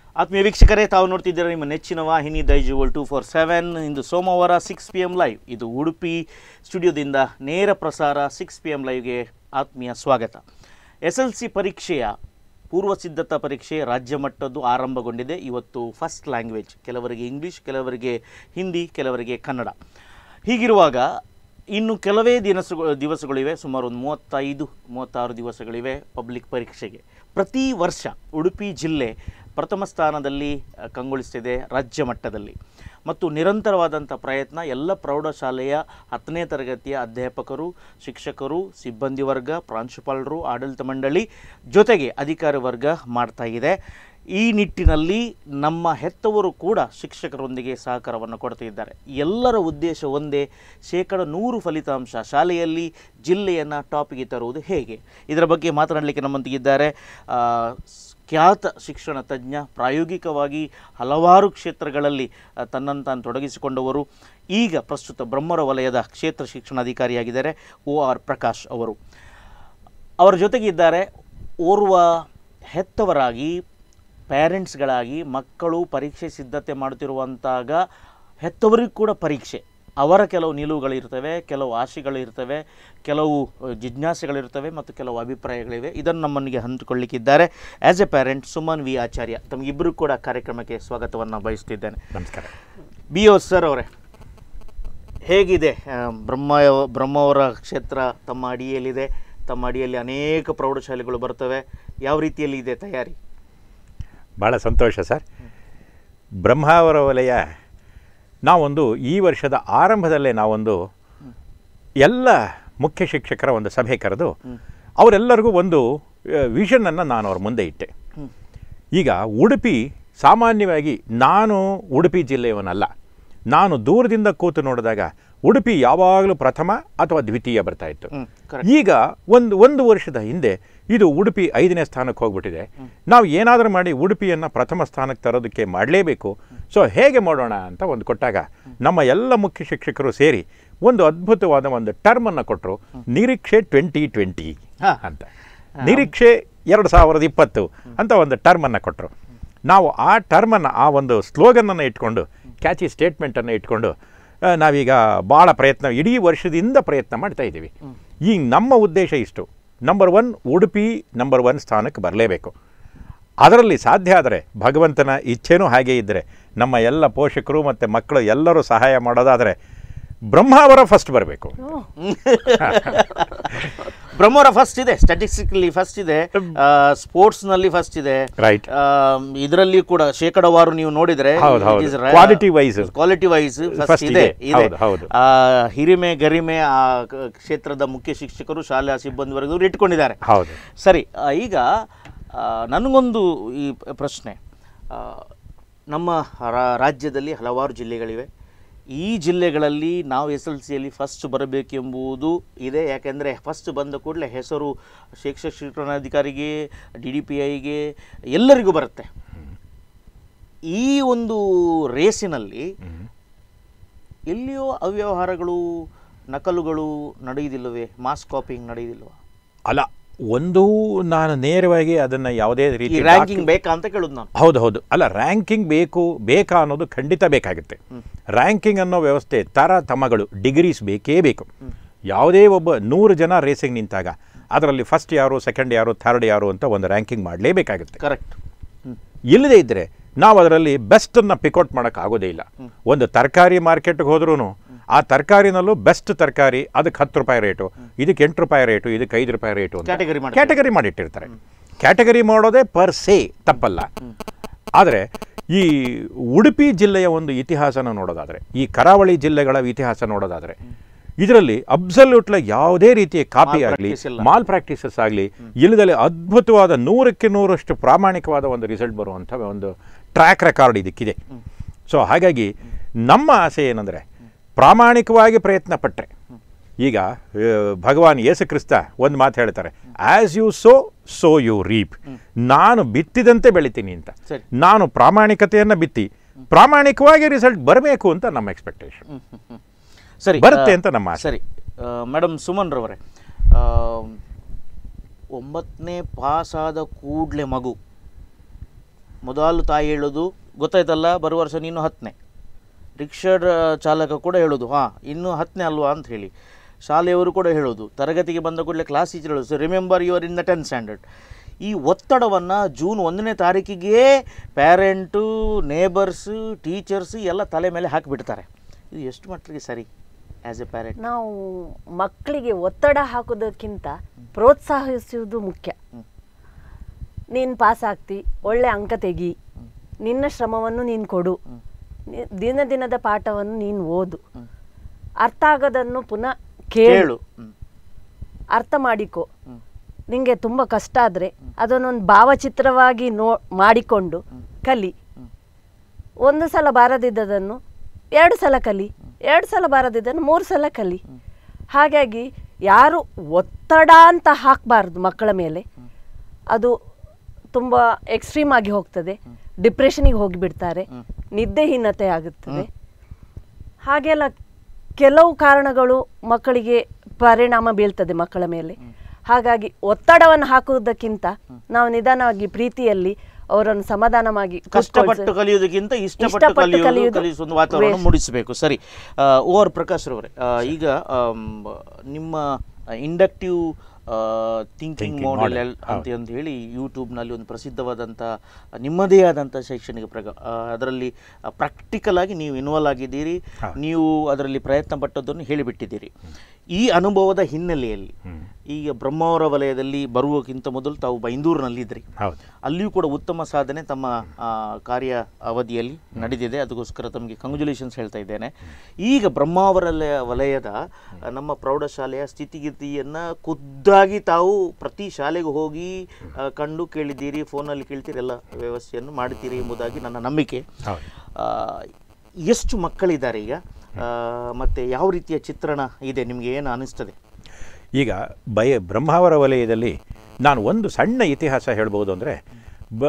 ಆತ್ಮೀಯ ವೀಕ್ಷಕರೇ ತಾವು ನೋಡ್ತಿದ್ದೀರಾ ನಿಮ್ಮ ನೆಚ್ಚಿನ ವಾಹಿನಿ ದೈಜುವಲ್ ಟೂ ಫೋರ್ ಸೆವೆನ್ ಇಂದು ಸೋಮವಾರ ಸಿಕ್ಸ್ ಪಿ ಎಮ್ ಲೈವ್ ಇದು ಉಡುಪಿ ಸ್ಟುಡಿಯೋದಿಂದ ನೇರ ಪ್ರಸಾರ ಸಿಕ್ಸ್ ಪಿ ಎಮ್ ಲೈವ್ಗೆ ಆತ್ಮೀಯ ಸ್ವಾಗತ ಎಸ್ ಎಲ್ ಸಿ ಪರೀಕ್ಷೆಯ ಪೂರ್ವ ಸಿದ್ಧತಾ ಪರೀಕ್ಷೆ ರಾಜ್ಯ ಮಟ್ಟದ್ದು ಆರಂಭಗೊಂಡಿದೆ ಇವತ್ತು ಫಸ್ಟ್ ಲ್ಯಾಂಗ್ವೇಜ್ ಕೆಲವರಿಗೆ ಇಂಗ್ಲೀಷ್ ಕೆಲವರಿಗೆ ಹಿಂದಿ ಕೆಲವರಿಗೆ ಕನ್ನಡ ಹೀಗಿರುವಾಗ ಇನ್ನು ಕೆಲವೇ ದಿನಸುಗಳು ದಿವಸಗಳಿವೆ ಸುಮಾರು ಒಂದು ಮೂವತ್ತೈದು ಮೂವತ್ತಾರು ದಿವಸಗಳಿವೆ ಪಬ್ಲಿಕ್ ಪರೀಕ್ಷೆಗೆ ಪ್ರತಿ ವರ್ಷ ಉಡುಪಿ ಜಿಲ್ಲೆ ಪ್ರಥಮ ಸ್ಥಾನದಲ್ಲಿ ಅ, ಕಂಗೊಳಿಸ್ತಿದೆ ರಾಜ್ಯ ಮಟ್ಟದಲ್ಲಿ ಮತ್ತು ನಿರಂತರವಾದಂಥ ಪ್ರಯತ್ನ ಎಲ್ಲ ಪ್ರೌಢಶಾಲೆಯ ಹತ್ತನೇ ತರಗತಿಯ ಅಧ್ಯಾಪಕರು ಶಿಕ್ಷಕರು ಸಿಬ್ಬಂದಿ ವರ್ಗ ಪ್ರಾಂಶುಪಾಲರು ಆಡಳಿತ ಮಂಡಳಿ ಜೊತೆಗೆ ಅಧಿಕಾರಿ ವರ್ಗ ಮಾಡ್ತಾ ಇದೆ ಈ ನಿಟ್ಟಿನಲ್ಲಿ ನಮ್ಮ ಹೆತ್ತವರು ಕೂಡ ಶಿಕ್ಷಕರೊಂದಿಗೆ ಸಹಕಾರವನ್ನು ಕೊಡ್ತಿದ್ದಾರೆ ಎಲ್ಲರ ಉದ್ದೇಶ ಒಂದೇ ಶೇಕಡ ನೂರು ಫಲಿತಾಂಶ ಶಾಲೆಯಲ್ಲಿ ಜಿಲ್ಲೆಯನ್ನು ಟಾಪಿಗೆ ತರುವುದು ಹೇಗೆ ಇದರ ಬಗ್ಗೆ ಮಾತನಾಡಲಿಕ್ಕೆ ನಮ್ಮೊಂದಿಗಿದ್ದಾರೆ ಆ, ಸ್- ಖ್ಯಾತ ಶಿಕ್ಷಣ ತಜ್ಞ ಪ್ರಾಯೋಗಿಕವಾಗಿ ಹಲವಾರು ಕ್ಷೇತ್ರಗಳಲ್ಲಿ ಆ, ತನ್ನನ್ನು ತಾನು ತೊಡಗಿಸಿಕೊಂಡವರು ಈಗ ಪ್ರಸ್ತುತ ಬ್ರಹ್ಮರ ವಲಯದ ಕ್ಷೇತ್ರ ಶಿಕ್ಷಣಾಧಿಕಾರಿಯಾಗಿದ್ದಾರೆ ಓ ಆರ್ ಪ್ರಕಾಶ್ ಅವರು ಅವರ ಜೊತೆಗಿದ್ದಾರೆ ಓರ್ವ ಹೆತ್ತವರಾಗಿ ಪ್ಯಾರೆಂಟ್ಸ್ಗಳಾಗಿ ಮಕ್ಕಳು ಪರೀಕ್ಷೆ ಸಿದ್ಧತೆ ಮಾಡುತ್ತಿರುವಂತಾಗ ಹೆತ್ತವರಿಗೂ ಕೂಡ ಪರೀಕ್ಷೆ ಅವರ ಕೆಲವು ನಿಲುವುಗಳಿರ್ತವೆ ಕೆಲವು ಆಶೆಗಳಿರ್ತವೆ ಕೆಲವು ಅಹ್, ಜಿಜ್ಞಾಸೆಗಳಿರ್ತವೆ ಮತ್ತು ಕೆಲವು ಅಭಿಪ್ರಾಯಗಳಿವೆ ಇದನ್ನು ನಮ್ಮನಿಗೆ ಹಂಚಿಕೊಳ್ಳಿಕ್ಕಿದ್ದಾರೆ as a parent Suman V Acharya ತಮಗಿಬ್ಬರು ಕೂಡ ಕಾರ್ಯಕ್ರಮಕ್ಕೆ ಸ್ವಾಗತವನ್ನು ಬಯಸ್ತಿದ್ದೇನೆ ನಮಸ್ಕಾರ ಬಿ ಓ ಸರ್ ಅವರೇ ಹೇಗಿದೆ ಆ, ಬ್ರಹ್ಮ ಬ್ರಹ್ಮವರ ಕ್ಷೇತ್ರ ತಮ್ಮ ಅಡಿಯಲ್ಲಿದೆ ತಮ್ಮ ಅಡಿಯಲ್ಲಿ ಅನೇಕ ಪ್ರೌಢಶಾಲೆಗಳು ಬರ್ತವೆ ಯಾವ ರೀತಿಯಲ್ಲಿ ಇದೆ ತಯಾರಿ ಭಾಳ ಸಂತೋಷ ಸರ್ ಬ್ರಹ್ಮಾವರ ವಲಯ ನಾವೊಂದು ಈ ವರ್ಷದ ಆರಂಭದಲ್ಲೇ ನಾವೊಂದು ಎಲ್ಲ ಮುಖ್ಯ ಶಿಕ್ಷಕರ ಒಂದು ಸಭೆ ಕರೆದು ಅವರೆಲ್ಲರಿಗೂ ಒಂದು ವಿಷನನ್ನು ನಾನು ಅವ್ರ ಮುಂದೆ ಇಟ್ಟೆ ಹ್ಮ್. ಈಗ ಉಡುಪಿ ಸಾಮಾನ್ಯವಾಗಿ ನಾನು ಉಡುಪಿ ಜಿಲ್ಲೆಯವನಲ್ಲ ನಾನು ದೂರದಿಂದ ಕೂತು ನೋಡಿದಾಗ ಉಡುಪಿ ಯಾವಾಗಲೂ ಪ್ರಥಮ ಅಥವಾ ದ್ವಿತೀಯ ಬರ್ತಾ ಇತ್ತು ಹ್ಮ್, correct. ಈಗ ಒಂದು ಒಂದು ವರ್ಷದ ಹಿಂದೆ ಇದು ಉಡುಪಿ ಐದನೇ ಸ್ಥಾನಕ್ಕೆ ಹೋಗ್ಬಿಟ್ಟಿದೆ ನಾವು ಏನಾದರೂ ಮಾಡಿ ಉಡುಪಿಯನ್ನು ಪ್ರಥಮ ಸ್ಥಾನಕ್ಕೆ ತರೋದಕ್ಕೆ ಮಾಡಲೇಬೇಕು ಸೊ ಹೇಗೆ ಮಾಡೋಣ ಅಂತ ಒಂದು ಕೊಟ್ಟಾಗ ನಮ್ಮ ಎಲ್ಲ ಮುಖ್ಯ ಶಿಕ್ಷಕರು ಸೇರಿ ಒಂದು ಅದ್ಭುತವಾದ ಒಂದು ಟರ್ಮನ್ನು ಕೊಟ್ಟರು ನಿರೀಕ್ಷೆ ಟ್ವೆಂಟಿ ಟ್ವೆಂಟಿ ಹಾ. ಅಂತ ನಿರೀಕ್ಷೆ ಎರಡು ಸಾವಿರದ ಇಪ್ಪತ್ತು ಅಂತ ಒಂದು ಟರ್ಮನ್ನು ಕೊಟ್ಟರು ನಾವು ಆ ಟರ್ಮನ್ನು ಆ ಒಂದು ಸ್ಲೋಗನನ್ನು ಇಟ್ಕೊಂಡು ಕ್ಯಾಚಿ ಸ್ಟೇಟ್ಮೆಂಟನ್ನು ಇಟ್ಕೊಂಡು ಆ, ನಾವೀಗ ಭಾಳ ಪ್ರಯತ್ನ ಇಡೀ ವರ್ಷದಿಂದ ಪ್ರಯತ್ನ ಮಾಡ್ತಾ ಇದ್ದೀವಿ ಈಗ ನಮ್ಮ ಉದ್ದೇಶ ಇಷ್ಟು number one Udupi number one ಸ್ಥಾನಕ್ಕೆ ಬರಲೇಬೇಕು ಅದರಲ್ಲಿ ಸಾಧ್ಯ ಆದರೆ ಭಗವಂತನ ಇಚ್ಛೆನೂ ಹಾಗೆ ಇದ್ದರೆ ನಮ್ಮ ಎಲ್ಲ ಪೋಷಕರು ಮತ್ತು ಮಕ್ಕಳು ಎಲ್ಲರೂ ಸಹಾಯ ಮಾಡೋದಾದರೆ ಬ್ರಹ್ಮಾವರ ಫಸ್ಟ್ ಬರಬೇಕು ಬ್ರಹ್ಮವರ ಫಸ್ಟ್ ಇದೆ ಸ್ಟ್ಯಾಟಿಸ್ಟಿಕಲಿ ಫಸ್ಟ್ ಇದೆ ಸ್ಪೋರ್ಟ್ಸ್ನಲ್ಲಿ ಫಸ್ಟ್ ಇದೆ Right. ಇದರಲ್ಲಿ ಕೂಡ ಶೇಕಡವಾರು ನೀವು ನೋಡಿದ್ರೆ ಹೌದು, ಹೌದು. Quality wise. Quality wise first First ಇದೆ ಇದೆ. ಇದೆ ಹೌದು, ಹೌದು. ಆ, ಹಿರಿಮೆ ಗರಿಮೆ ಆ ಕ- ಕ್ಷೇತ್ರದ ಮುಖ್ಯ ಶಿಕ್ಷಕರು ಶಾಲಾ ಸಿಬ್ಬಂದಿ ವರ್ಗದವರು ಇಟ್ಕೊಂಡಿದ್ದಾರೆ ಹೌದು ಸರಿ ಆ, ಈಗ ಆ, ನನಗೊಂದು ಈ ಪ- ಪ್ರಶ್ನೆ ಆ, ನಮ್ಮ ರಾ- ರಾಜ್ಯದಲ್ಲಿ ಹಲವಾರು ಜಿಲ್ಲೆಗಳಿವೆ ಈ ಜಿಲ್ಲೆಗಳಲ್ಲಿ ನಾವು ಎಸ್ ಎಲ್ ಸಿಯಲ್ಲಿ ಫಸ್ಟ್ ಬರಬೇಕೆಂಬುದು ಇದೆ ಯಾಕೆಂದರೆ ಫಸ್ಟ್ ಬಂದ ಕೂಡಲೇ ಹೆಸರು ಶಿಕ್ಷಕ ಶಿಕ್ಷಣಾಧಿಕಾರಿಗೆ ಡಿ ಡಿ ಪಿ ಐಗೆ ಎಲ್ಲರಿಗೂ ಬರುತ್ತೆ ಈ ಒಂದು ರೇಸಿನಲ್ಲಿ ಎಲ್ಲಿಯೋ ಅವ್ಯವಹಾರಗಳು ನಕಲುಗಳು ನಡೆಯುವುದಿಲ್ಲವೇ ಮಾಸ್ ಕಾಪಿಂಗ್ ನಡೆಯುವುದಿಲ್ವಾ ಅಲ್ಲ ಒಂದು ನಾನು ನೇರವಾಗಿ ಅದನ್ನು ಯಾವುದೇ ಈ ರೀತಿ ರ್ಯಾಂಕಿಂಗ್ ಬೇಕಾ ಅಂತ ಕೇಳುದು ನಾನು ಹೌದು ಹೌದು ಅಲ್ಲ ರ್ಯಾಂಕಿಂಗ್ ಬೇಕು ಬೇಕಾ ಅನ್ನೋದು ಖಂಡಿತ ಬೇಕಾಗುತ್ತೆ ರ್ಯಾಂಕಿಂಗ್ ಅನ್ನೋ ವ್ಯವಸ್ಥೆ ತರ ತಮಗಳು ಡಿಗ್ರೀಸ್ ಬೇಕೇ ಬೇಕು ಯಾವುದೇ ಒಬ್ಬ ನೂರು ಜನ ರೇಸಿಂಗ್ ನಿಂತಾಗ ಅದರಲ್ಲಿ ಫಸ್ಟ್ ಯಾರು ಸೆಕೆಂಡ್ ಯಾರು ಥರ್ಡ್ ಯಾರು ಅಂತ ಒಂದು ರ್ಯಾಂಕಿಂಗ್ ಮಾಡಲೇಬೇಕಾಗುತ್ತೆ ಕರೆಕ್ಟ್ ಇಲ್ಲದೇ ಇದ್ದರೆ ನಾವು ಅದರಲ್ಲಿ ಬೆಸ್ಟನ್ನು ಪಿಕೌಟ್ ಮಾಡೋಕ್ಕಾಗೋದೇ ಇಲ್ಲ ಒಂದು ತರಕಾರಿ ಮಾರ್ಕೆಟ್ಗೆ ಹೋದ್ರೂ ಆ ತರಕಾರಿನಲ್ಲೂ ಬೆಸ್ಟ್ ತರಕಾರಿ ಅದಕ್ಕೆ ಹತ್ತು ರೂಪಾಯಿ ರೇಟು ಇದಕ್ಕೆ ಎಂಟು ರೂಪಾಯಿ ರೇಟು ಇದಕ್ಕೆ ಐದು ರೂಪಾಯಿ ರೇಟು ಅಂತ Category ಮಾಡ್ತಾರೆ. ಕ್ಯಾಟಗರಿ ಮಾಡಿಟ್ಟಿರ್ತಾರೆ ಕ್ಯಾಟಗರಿ ಮಾಡೋದೇ ಪರ್ ಸೇ ತಪ್ಪಲ್ಲ ಆದರೆ ಈ ಉಡುಪಿ ಜಿಲ್ಲೆಯ ಒಂದು ಇತಿಹಾಸನ ನೋಡೋದಾದರೆ ಈ ಕರಾವಳಿ ಜಿಲ್ಲೆಗಳ ಇತಿಹಾಸ ನೋಡೋದಾದರೆ ಇದರಲ್ಲಿ ಅಬ್ಸಲ್ಯೂಟ್ಲ ಯಾವುದೇ ರೀತಿಯ ಕಾಪಿ ಆಗಲಿ practice ಇಲ್ಲ. ಮಾಲ್ ಪ್ರಾಕ್ಟೀಸಸ್ ಆಗಲಿ ಇಲ್ಲದಲ್ಲಿ ಅದ್ಭುತವಾದ ನೂರಕ್ಕೆ ನೂರಷ್ಟು ಪ್ರಾಮಾಣಿಕವಾದ ಒಂದು ರಿಸಲ್ಟ್ ಬರುವಂಥ ಒಂದು ಟ್ರ್ಯಾಕ್ ರೆಕಾರ್ಡ್ ಇದಕ್ಕಿದೆ ಸೊ ಹಾಗಾಗಿ ನಮ್ಮ ಆಸೆ ಏನಂದರೆ ಪ್ರಾಮಾಣಿಕವಾಗಿ ಪ್ರಯತ್ನ ಪಟ್ಟರೆ ಈಗ ಆ, ಭಗವಾನ್ ಯೇಸು ಕ್ರಿಸ್ತ ಒಂದು ಮಾತು ಹೇಳ್ತಾರೆ as you sow so you reap ನಾನು ಬಿತ್ತಿದಂತೆ ಬೆಳಿತೀನಿ ಅಂತ ಸರಿ. ನಾನು ಪ್ರಾಮಾಣಿಕತೆಯನ್ನು ಬಿತ್ತಿ ಪ್ರಾಮಾಣಿಕವಾಗಿ ರಿಸಲ್ಟ್ ಬರಬೇಕು ಅಂತ ನಮ್ಮ ಎಕ್ಸ್ಪೆಕ್ಟೇಷನ್ ಸರಿ ಬರುತ್ತೆ ಆ, ಅಂತ ನಮ್ಮ ಆಸೆ. ಸರಿ ಮೇಡಮ್ ಸುಮನ್ ರವರೇ ಆ, ಒಂಬತ್ತನೇ ಪಾಸಾದ ಕೂಡಲೇ ಮಗು ಮೊದಲು ತಾಯಿ ಹೇಳೋದು ಗೊತ್ತಾಯ್ತಲ್ಲ ಬರುವ ವರ್ಷ ನೀನು ಹತ್ತನೇ ರಿಕ್ಷಾ ಡ್ರ- ಚಾಲಕ ಕೂಡ ಹೇಳೋದು ಹಾಂ ಇನ್ನೂ ಹತ್ತನೇ ಅಲ್ವಾ ಅಂತ ಹೇಳಿ ಶಾಲೆಯವರು ಕೂಡ ಹೇಳೋದು ತರಗತಿಗೆ ಬಂದ ಕೂಡಲೇ ಕ್ಲಾಸ್ ಟೀಚರ್ ಹೇಳೋದು so remember your in the tenth standard ಈ ಒತ್ತಡವನ್ನು ಜೂನ್ ಒಂದನೇ ತಾರೀಕಿಗೆ ಪ್ಯಾರೆಂಟು ನೇಬರ್ಸು ಟೀಚರ್ಸು ಎಲ್ಲ ತಲೆ ಮೇಲೆ ಹಾಕಿಬಿಡ್ತಾರೆ ಇದು ಎಷ್ಟು ಮಟ್ಟಿಗೆ ಸರಿ ಆ್ಯಸ್ ಎ ಪ್ಯಾರೆಂಟ್ ನಾವು ಮಕ್ಕಳಿಗೆ ಒತ್ತಡ ಹಾಕೋದಕ್ಕಿಂತ ಪ್ರೋತ್ಸಾಹಿಸುವುದು ಮುಖ್ಯ ಹ್ಮ್. ನೀನು ಪಾಸ್ ಆಗ್ತಿ ಒಳ್ಳೆ ಅಂಕ ತೆಗಿ ನಿನ್ನ ಶ್ರಮವನ್ನು ನೀನು ಕೊಡು ನಿ- ದಿನ ದಿನದ ಪಾಠವನ್ನು ನೀನು ಓದು ಅರ್ಥ ಆಗೋದನ್ನು ಪುನಃ ಕೇಳು ಕೇಳು ಹ್ಮ್. ಅರ್ಥ ಮಾಡಿಕೊ ಹ್ಮ್. ನಿಂಗೆ ತುಂಬ ಕಷ್ಟ ಆದರೆ ಅದನ್ನೊಂದು ಭಾವಚಿತ್ರವಾಗಿ ನೋ ಮಾಡಿಕೊಂಡು ಕಲಿ ಒಂದು ಸಲ ಬಾರದಿದ್ದದನ್ನು ಎರಡು ಸಲ ಕಲಿ ಎರಡು ಸಲ ಬಾರದಿದ್ದನ್ನು ಮೂರು ಸಲ ಕಲಿ ಹಾಗಾಗಿ ಯಾರು ಒತ್ತಡ ಅಂತ ಹಾಕಬಾರ್ದು ಮಕ್ಕಳ ಮೇಲೆ ಅದು ತುಂಬ ಎಕ್ಸ್ಟ್ರೀಮ್ ಆಗಿ ಹೋಗ್ತದೆ ಡಿಪ್ರೆಷನಿಗೆ ಹೋಗಿಬಿಡ್ತಾರೆ ನಿದ್ದೆಹೀನತೆ ಆಗುತ್ತದೆ ಹಾಗೆಲ್ಲ ಕೆಲವು ಕಾರಣಗಳು ಮಕ್ಕಳಿಗೆ ಪರಿಣಾಮ ಬೀಳ್ತದೆ ಮಕ್ಕಳ ಮೇಲೆ ಹಾಗಾಗಿ ಒತ್ತಡವನ್ನು ಹಾಕುವುದಕ್ಕಿಂತ ನಾವು ನಿಧಾನವಾಗಿ ಪ್ರೀತಿಯಲ್ಲಿ ಅವರನ್ನು ಸಮಾಧಾನವಾಗಿ ಕಷ್ಟಪಟ್ಟು ಕೂತ್ಕೊಳ್ಸಿ- ಕಲಿಯೋದಕ್ಕಿಂತ ಇಷ್ಟಪಟ್ಟು ಇಷ್ಟಪಟ್ಟು ಕಲಿಯೋದು ಕಲಿಯೋದು ಕಲಿಸುವ ಒಂದು ವಾತಾವರಣ ವೇಷ. ಮೂಡಿಸಬೇಕು ಸರಿ ಓ ಆರ್ ಪ್ರಕಾಶ್ ರವರೇ ಆ, ಈಗ ಆಮ್, ನಿಮ್ಮ inductive thinking Thinking model model, ಅಂತ ಅಂತ ಹೇಳಿ ಯೂಟ್ಯೂಬ್ನಲ್ಲಿ ಒಂದು ಪ್ರಸಿದ್ಧವಾದಂಥ ನಿಮ್ಮದೇ ಆದಂಥ ಶೈಕ್ಷಣಿಕ ಪ್ರಗ ಆ, ಅದರಲ್ಲಿ ಪ್ರಾಕ್ಟಿಕಲ್ ಆಗಿ ನೀವು ಇನ್ವಾಲ್ವ್ ಆಗಿದ್ದೀರಿ ಹೌದು. ನೀವು ಅದರಲ್ಲಿ ಪ್ರಯತ್ನ ಪಟ್ಟದ್ದನ್ನು ಹೇಳಿಬಿಟ್ಟಿದ್ದೀರಿ ಈ ಅನುಭವದ ಹಿನ್ನೆಲೆಯಲ್ಲಿ ಹ್ಮ್. ಈಗ ಬ್ರಹ್ಮಾವರ ವಲಯದಲ್ಲಿ ಬರುವಕ್ಕಿಂತ ಮೊದಲು ತಾವು ಬೈಂದೂರಿನಲ್ಲಿದ್ರಿ ಹೌದು ಅಲ್ಲಿಯೂ ಕೂಡ ಉತ್ತಮ ಸಾಧನೆ ತಮ್ಮ ಆ, ಕಾರ್ಯ ಅವಧಿಯಲ್ಲಿ ನಡೆದಿದೆ ಅದಕ್ಕೋಸ್ಕರ ತಮಗೆ ಕಂಗ್ರ್ಯಾಚುಲೇಷನ್ಸ್ ಹೇಳ್ತಾ ಇದ್ದೇನೆ ಈಗ ಬ್ರಹ್ಮಾವರಲ ವಲಯದ ಆ, ನಮ್ಮ ಪ್ರೌಢಶಾಲೆಯ ಸ್ಥಿತಿಗತಿಯನ್ನು ಖುದ್ದಾಗಿ ತಾವು ಪ್ರತಿ ಶಾಲೆಗೆ ಹೋಗಿ ಆ, ಕಂಡು ಕೇಳಿದ್ದೀರಿ ಫೋನಲ್ಲಿ ಕೇಳ್ತೀರಿ ಎಲ್ಲ ವ್ಯವಸ್ಥೆಯನ್ನು ಮಾಡ್ತೀರಿ ಎಂಬುದಾಗಿ ನನ್ನ ನಂಬಿಕೆ ಹೌದು ಆ, ಎಷ್ಟು ಮಕ್ಕಳಿದ್ದಾರೆ ಈಗ ಆ, ಮತ್ತೆ ಯಾವ ರೀತಿಯ ಚಿತ್ರಣ ಇದೆ ನಿಮಗೆ ಏನು ಅನಿಸ್ತದೆ ಈಗ ಬಯ ಬ್ರಹ್ಮಾವರ ವಲಯದಲ್ಲಿ ನಾನು ಒಂದು ಸಣ್ಣ ಇತಿಹಾಸ ಹೇಳ್ಬೋದು ಅಂದರೆ ಬ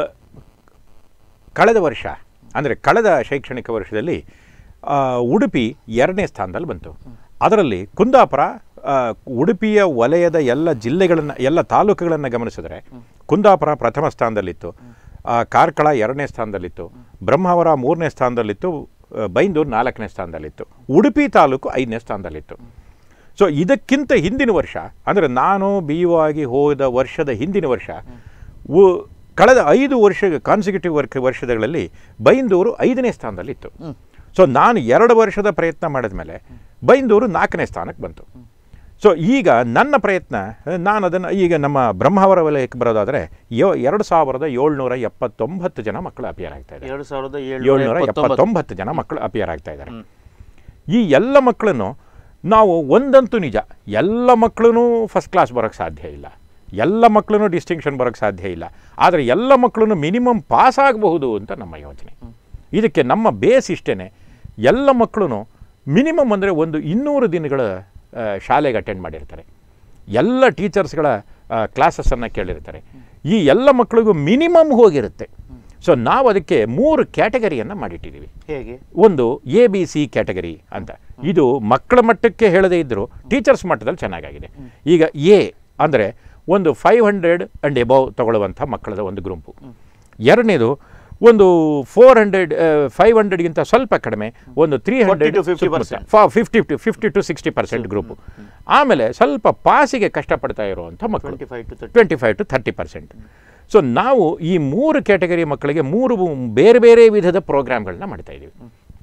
ಕಳೆದ ವರ್ಷ ಅಂದರೆ ಕಳೆದ ಶೈಕ್ಷಣಿಕ ವರ್ಷದಲ್ಲಿ ಆ, ಉಡುಪಿ ಎರಡನೇ ಸ್ಥಾನದಲ್ಲಿ ಬಂತು ಅದರಲ್ಲಿ ಕುಂದಾಪುರ ಆ, ಉಡುಪಿಯ ವಲಯದ ಎಲ್ಲ ಜಿಲ್ಲೆಗಳನ್ನು ಎಲ್ಲ ತಾಲೂಕುಗಳನ್ನು ಗಮನಿಸಿದ್ರೆ ಕುಂದಾಪುರ ಪ್ರಥಮ ಸ್ಥಾನದಲ್ಲಿತ್ತು ಆ, ಕಾರ್ಕಳ ಎರಡನೇ ಸ್ಥಾನದಲ್ಲಿತ್ತು ಬ್ರಹ್ಮಾವರ ಮೂರನೇ ಸ್ಥಾನದಲ್ಲಿತ್ತು ಆ, ಬೈಂದೂರು ನಾಲ್ಕನೇ ಸ್ಥಾನದಲ್ಲಿತ್ತು ಉಡುಪಿ ತಾಲೂಕು ಐದನೇ ಸ್ಥಾನದಲ್ಲಿತ್ತು ಸೊ ಇದಕ್ಕಿಂತ ಹಿಂದಿನ ವರ್ಷ ಅಂದರೆ ನಾನು ಬಿ ಯು ಆಗಿ ಹೋದ ವರ್ಷದ ಹಿಂದಿನ ವರ್ಷ ಉ- ಕಳೆದ ಐದು ವರ್ಷ ಕಾನ್ಸಿಕ್ಯೂಟಿವ್ ವರ್ಕ್ ವರ್ಷಗಳಲ್ಲಿ ಬೈಂದೂರು ಐದನೇ ಸ್ಥಾನದಲ್ಲಿತ್ತು ಸೊ ನಾನು ಎರಡು ವರ್ಷದ ಪ್ರಯತ್ನ ಮಾಡಿದ ಮೇಲೆ ಬೈಂದೂರು ನಾಲ್ಕನೇ ಸ್ಥಾನಕ್ಕೆ ಬಂತು ಸೊ ಈಗ ನನ್ನ ಪ್ರಯತ್ನ ನಾನು ಅದನ್ನು ಈಗ ನಮ್ಮ ಬ್ರಹ್ಮಾವರ ವಲಯಕ್ಕೆ ಬರೋದಾದರೆ ಯೋ ಎರಡು ಸಾವಿರದ ಏಳ್ನೂರ ಎಪ್ಪತ್ತೊಂಬತ್ತು ಜನ ಮಕ್ಕಳು ಅಪಿಯರ್ ಆಗ್ತಾ ಇದ್ದಾರೆ ಎರಡು ಸಾವಿರದ ಏಳ್ನೂರ ಏಳ್ನೂರ ಎಪ್ಪತ್ತೊಂಬತ್ತು ಎಪ್ಪತ್ತೊಂಬತ್ತು ಜನ ಮಕ್ಕಳು ಅಪಿಯರ್ ಆಗ್ತಾ ಇದ್ದಾರೆ ಈ ಎಲ್ಲ ಮಕ್ಕಳನ್ನು ನಾವು ಒಂದಂತೂ ನಿಜ ಎಲ್ಲ ಮಕ್ಕಳೂ ಫಸ್ಟ್ ಕ್ಲಾಸ್ ಬರೋಕ್ಕೆ ಸಾಧ್ಯ ಇಲ್ಲ ಎಲ್ಲ ಮಕ್ಕಳೂ ಡಿಸ್ಟಿಂಕ್ಷನ್ ಬರೋಕ್ಕೆ ಸಾಧ್ಯ ಇಲ್ಲ ಆದರೆ ಎಲ್ಲ ಮಕ್ಕಳೂ ಮಿನಿಮಮ್ ಪಾಸ್ ಆಗಬಹುದು ಅಂತ ನಮ್ಮ ಯೋಚನೆ ಇದಕ್ಕೆ ನಮ್ಮ ಬೇಸ್ ಇಷ್ಟೇ ಎಲ್ಲ ಮಕ್ಕಳು ಮಿನಿಮಮ್ ಅಂದರೆ ಒಂದು ಇನ್ನೂರು ದಿನಗಳ ಆ, ಶಾಲೆಗೆ ಅಟೆಂಡ್ ಮಾಡಿರ್ತಾರೆ ಎಲ್ಲ ಟೀಚರ್ಸ್ಗಳ ಕ್ಲಾಸಸ್ಸನ್ನು ಕೇಳಿರ್ತಾರೆ ಈ ಎಲ್ಲ ಮಕ್ಕಳಿಗೂ ಮಿನಿಮಮ್ ಹೋಗಿರುತ್ತೆ ಸೊ ನಾವು ಅದಕ್ಕೆ ಮೂರು ಕ್ಯಾಟಗರಿಯನ್ನು ಮಾಡಿಟ್ಟಿದ್ದೀವಿ ಹೇಗೆ ಒಂದು ಎ ಬಿ ಸಿ ಕ್ಯಾಟಗರಿ ಅಂತ ಇದು ಮಕ್ಕಳ ಮಟ್ಟಕ್ಕೆ ಹೇಳದೇ ಇದ್ದರೂ ಟೀಚರ್ಸ್ ಮಟ್ಟದಲ್ಲಿ ಚೆನ್ನಾಗಾಗಿದೆ ಈಗ ಎ ಅಂದರೆ ಒಂದು ಫೈವ್ ಹಂಡ್ರೆಡ್ ಆ್ಯಂಡ್ ಎಬವ್ ತಗೊಳ್ಳುವಂಥ ಮಕ್ಕಳದ ಒಂದು ಗುಂಪು ಎರಡನೇದು ಒಂದು ಫೋರ್ ಹಂಡ್ರೆಡ್ ಫೈವ್ ಹಂಡ್ರೆಡ್ಗಿಂತ ಸ್ವಲ್ಪ ಕಡಿಮೆ ಒಂದು three hundred to 50%. Fifty to fifty to sixty percent group ಆಮೇಲೆ ಸ್ವಲ್ಪ ಪಾಸಿಗೆ ಕಷ್ಟಪಡ್ತಾ ಇರುವಂಥ ಮಕ್ಕಳು twenty five to thirty twenty five to thirty percent so ನಾವು ಈ ಮೂರು ಕ್ಯಾಟಗರಿ ಮಕ್ಕಳಿಗೆ ಮೂರು ಬೇರೆ ಬೇರೆ ವಿಧದ ಪ್ರೋಗ್ರಾಮ್ಗಳನ್ನ ಮಾಡ್ತಾ ಇದ್ದೀವಿ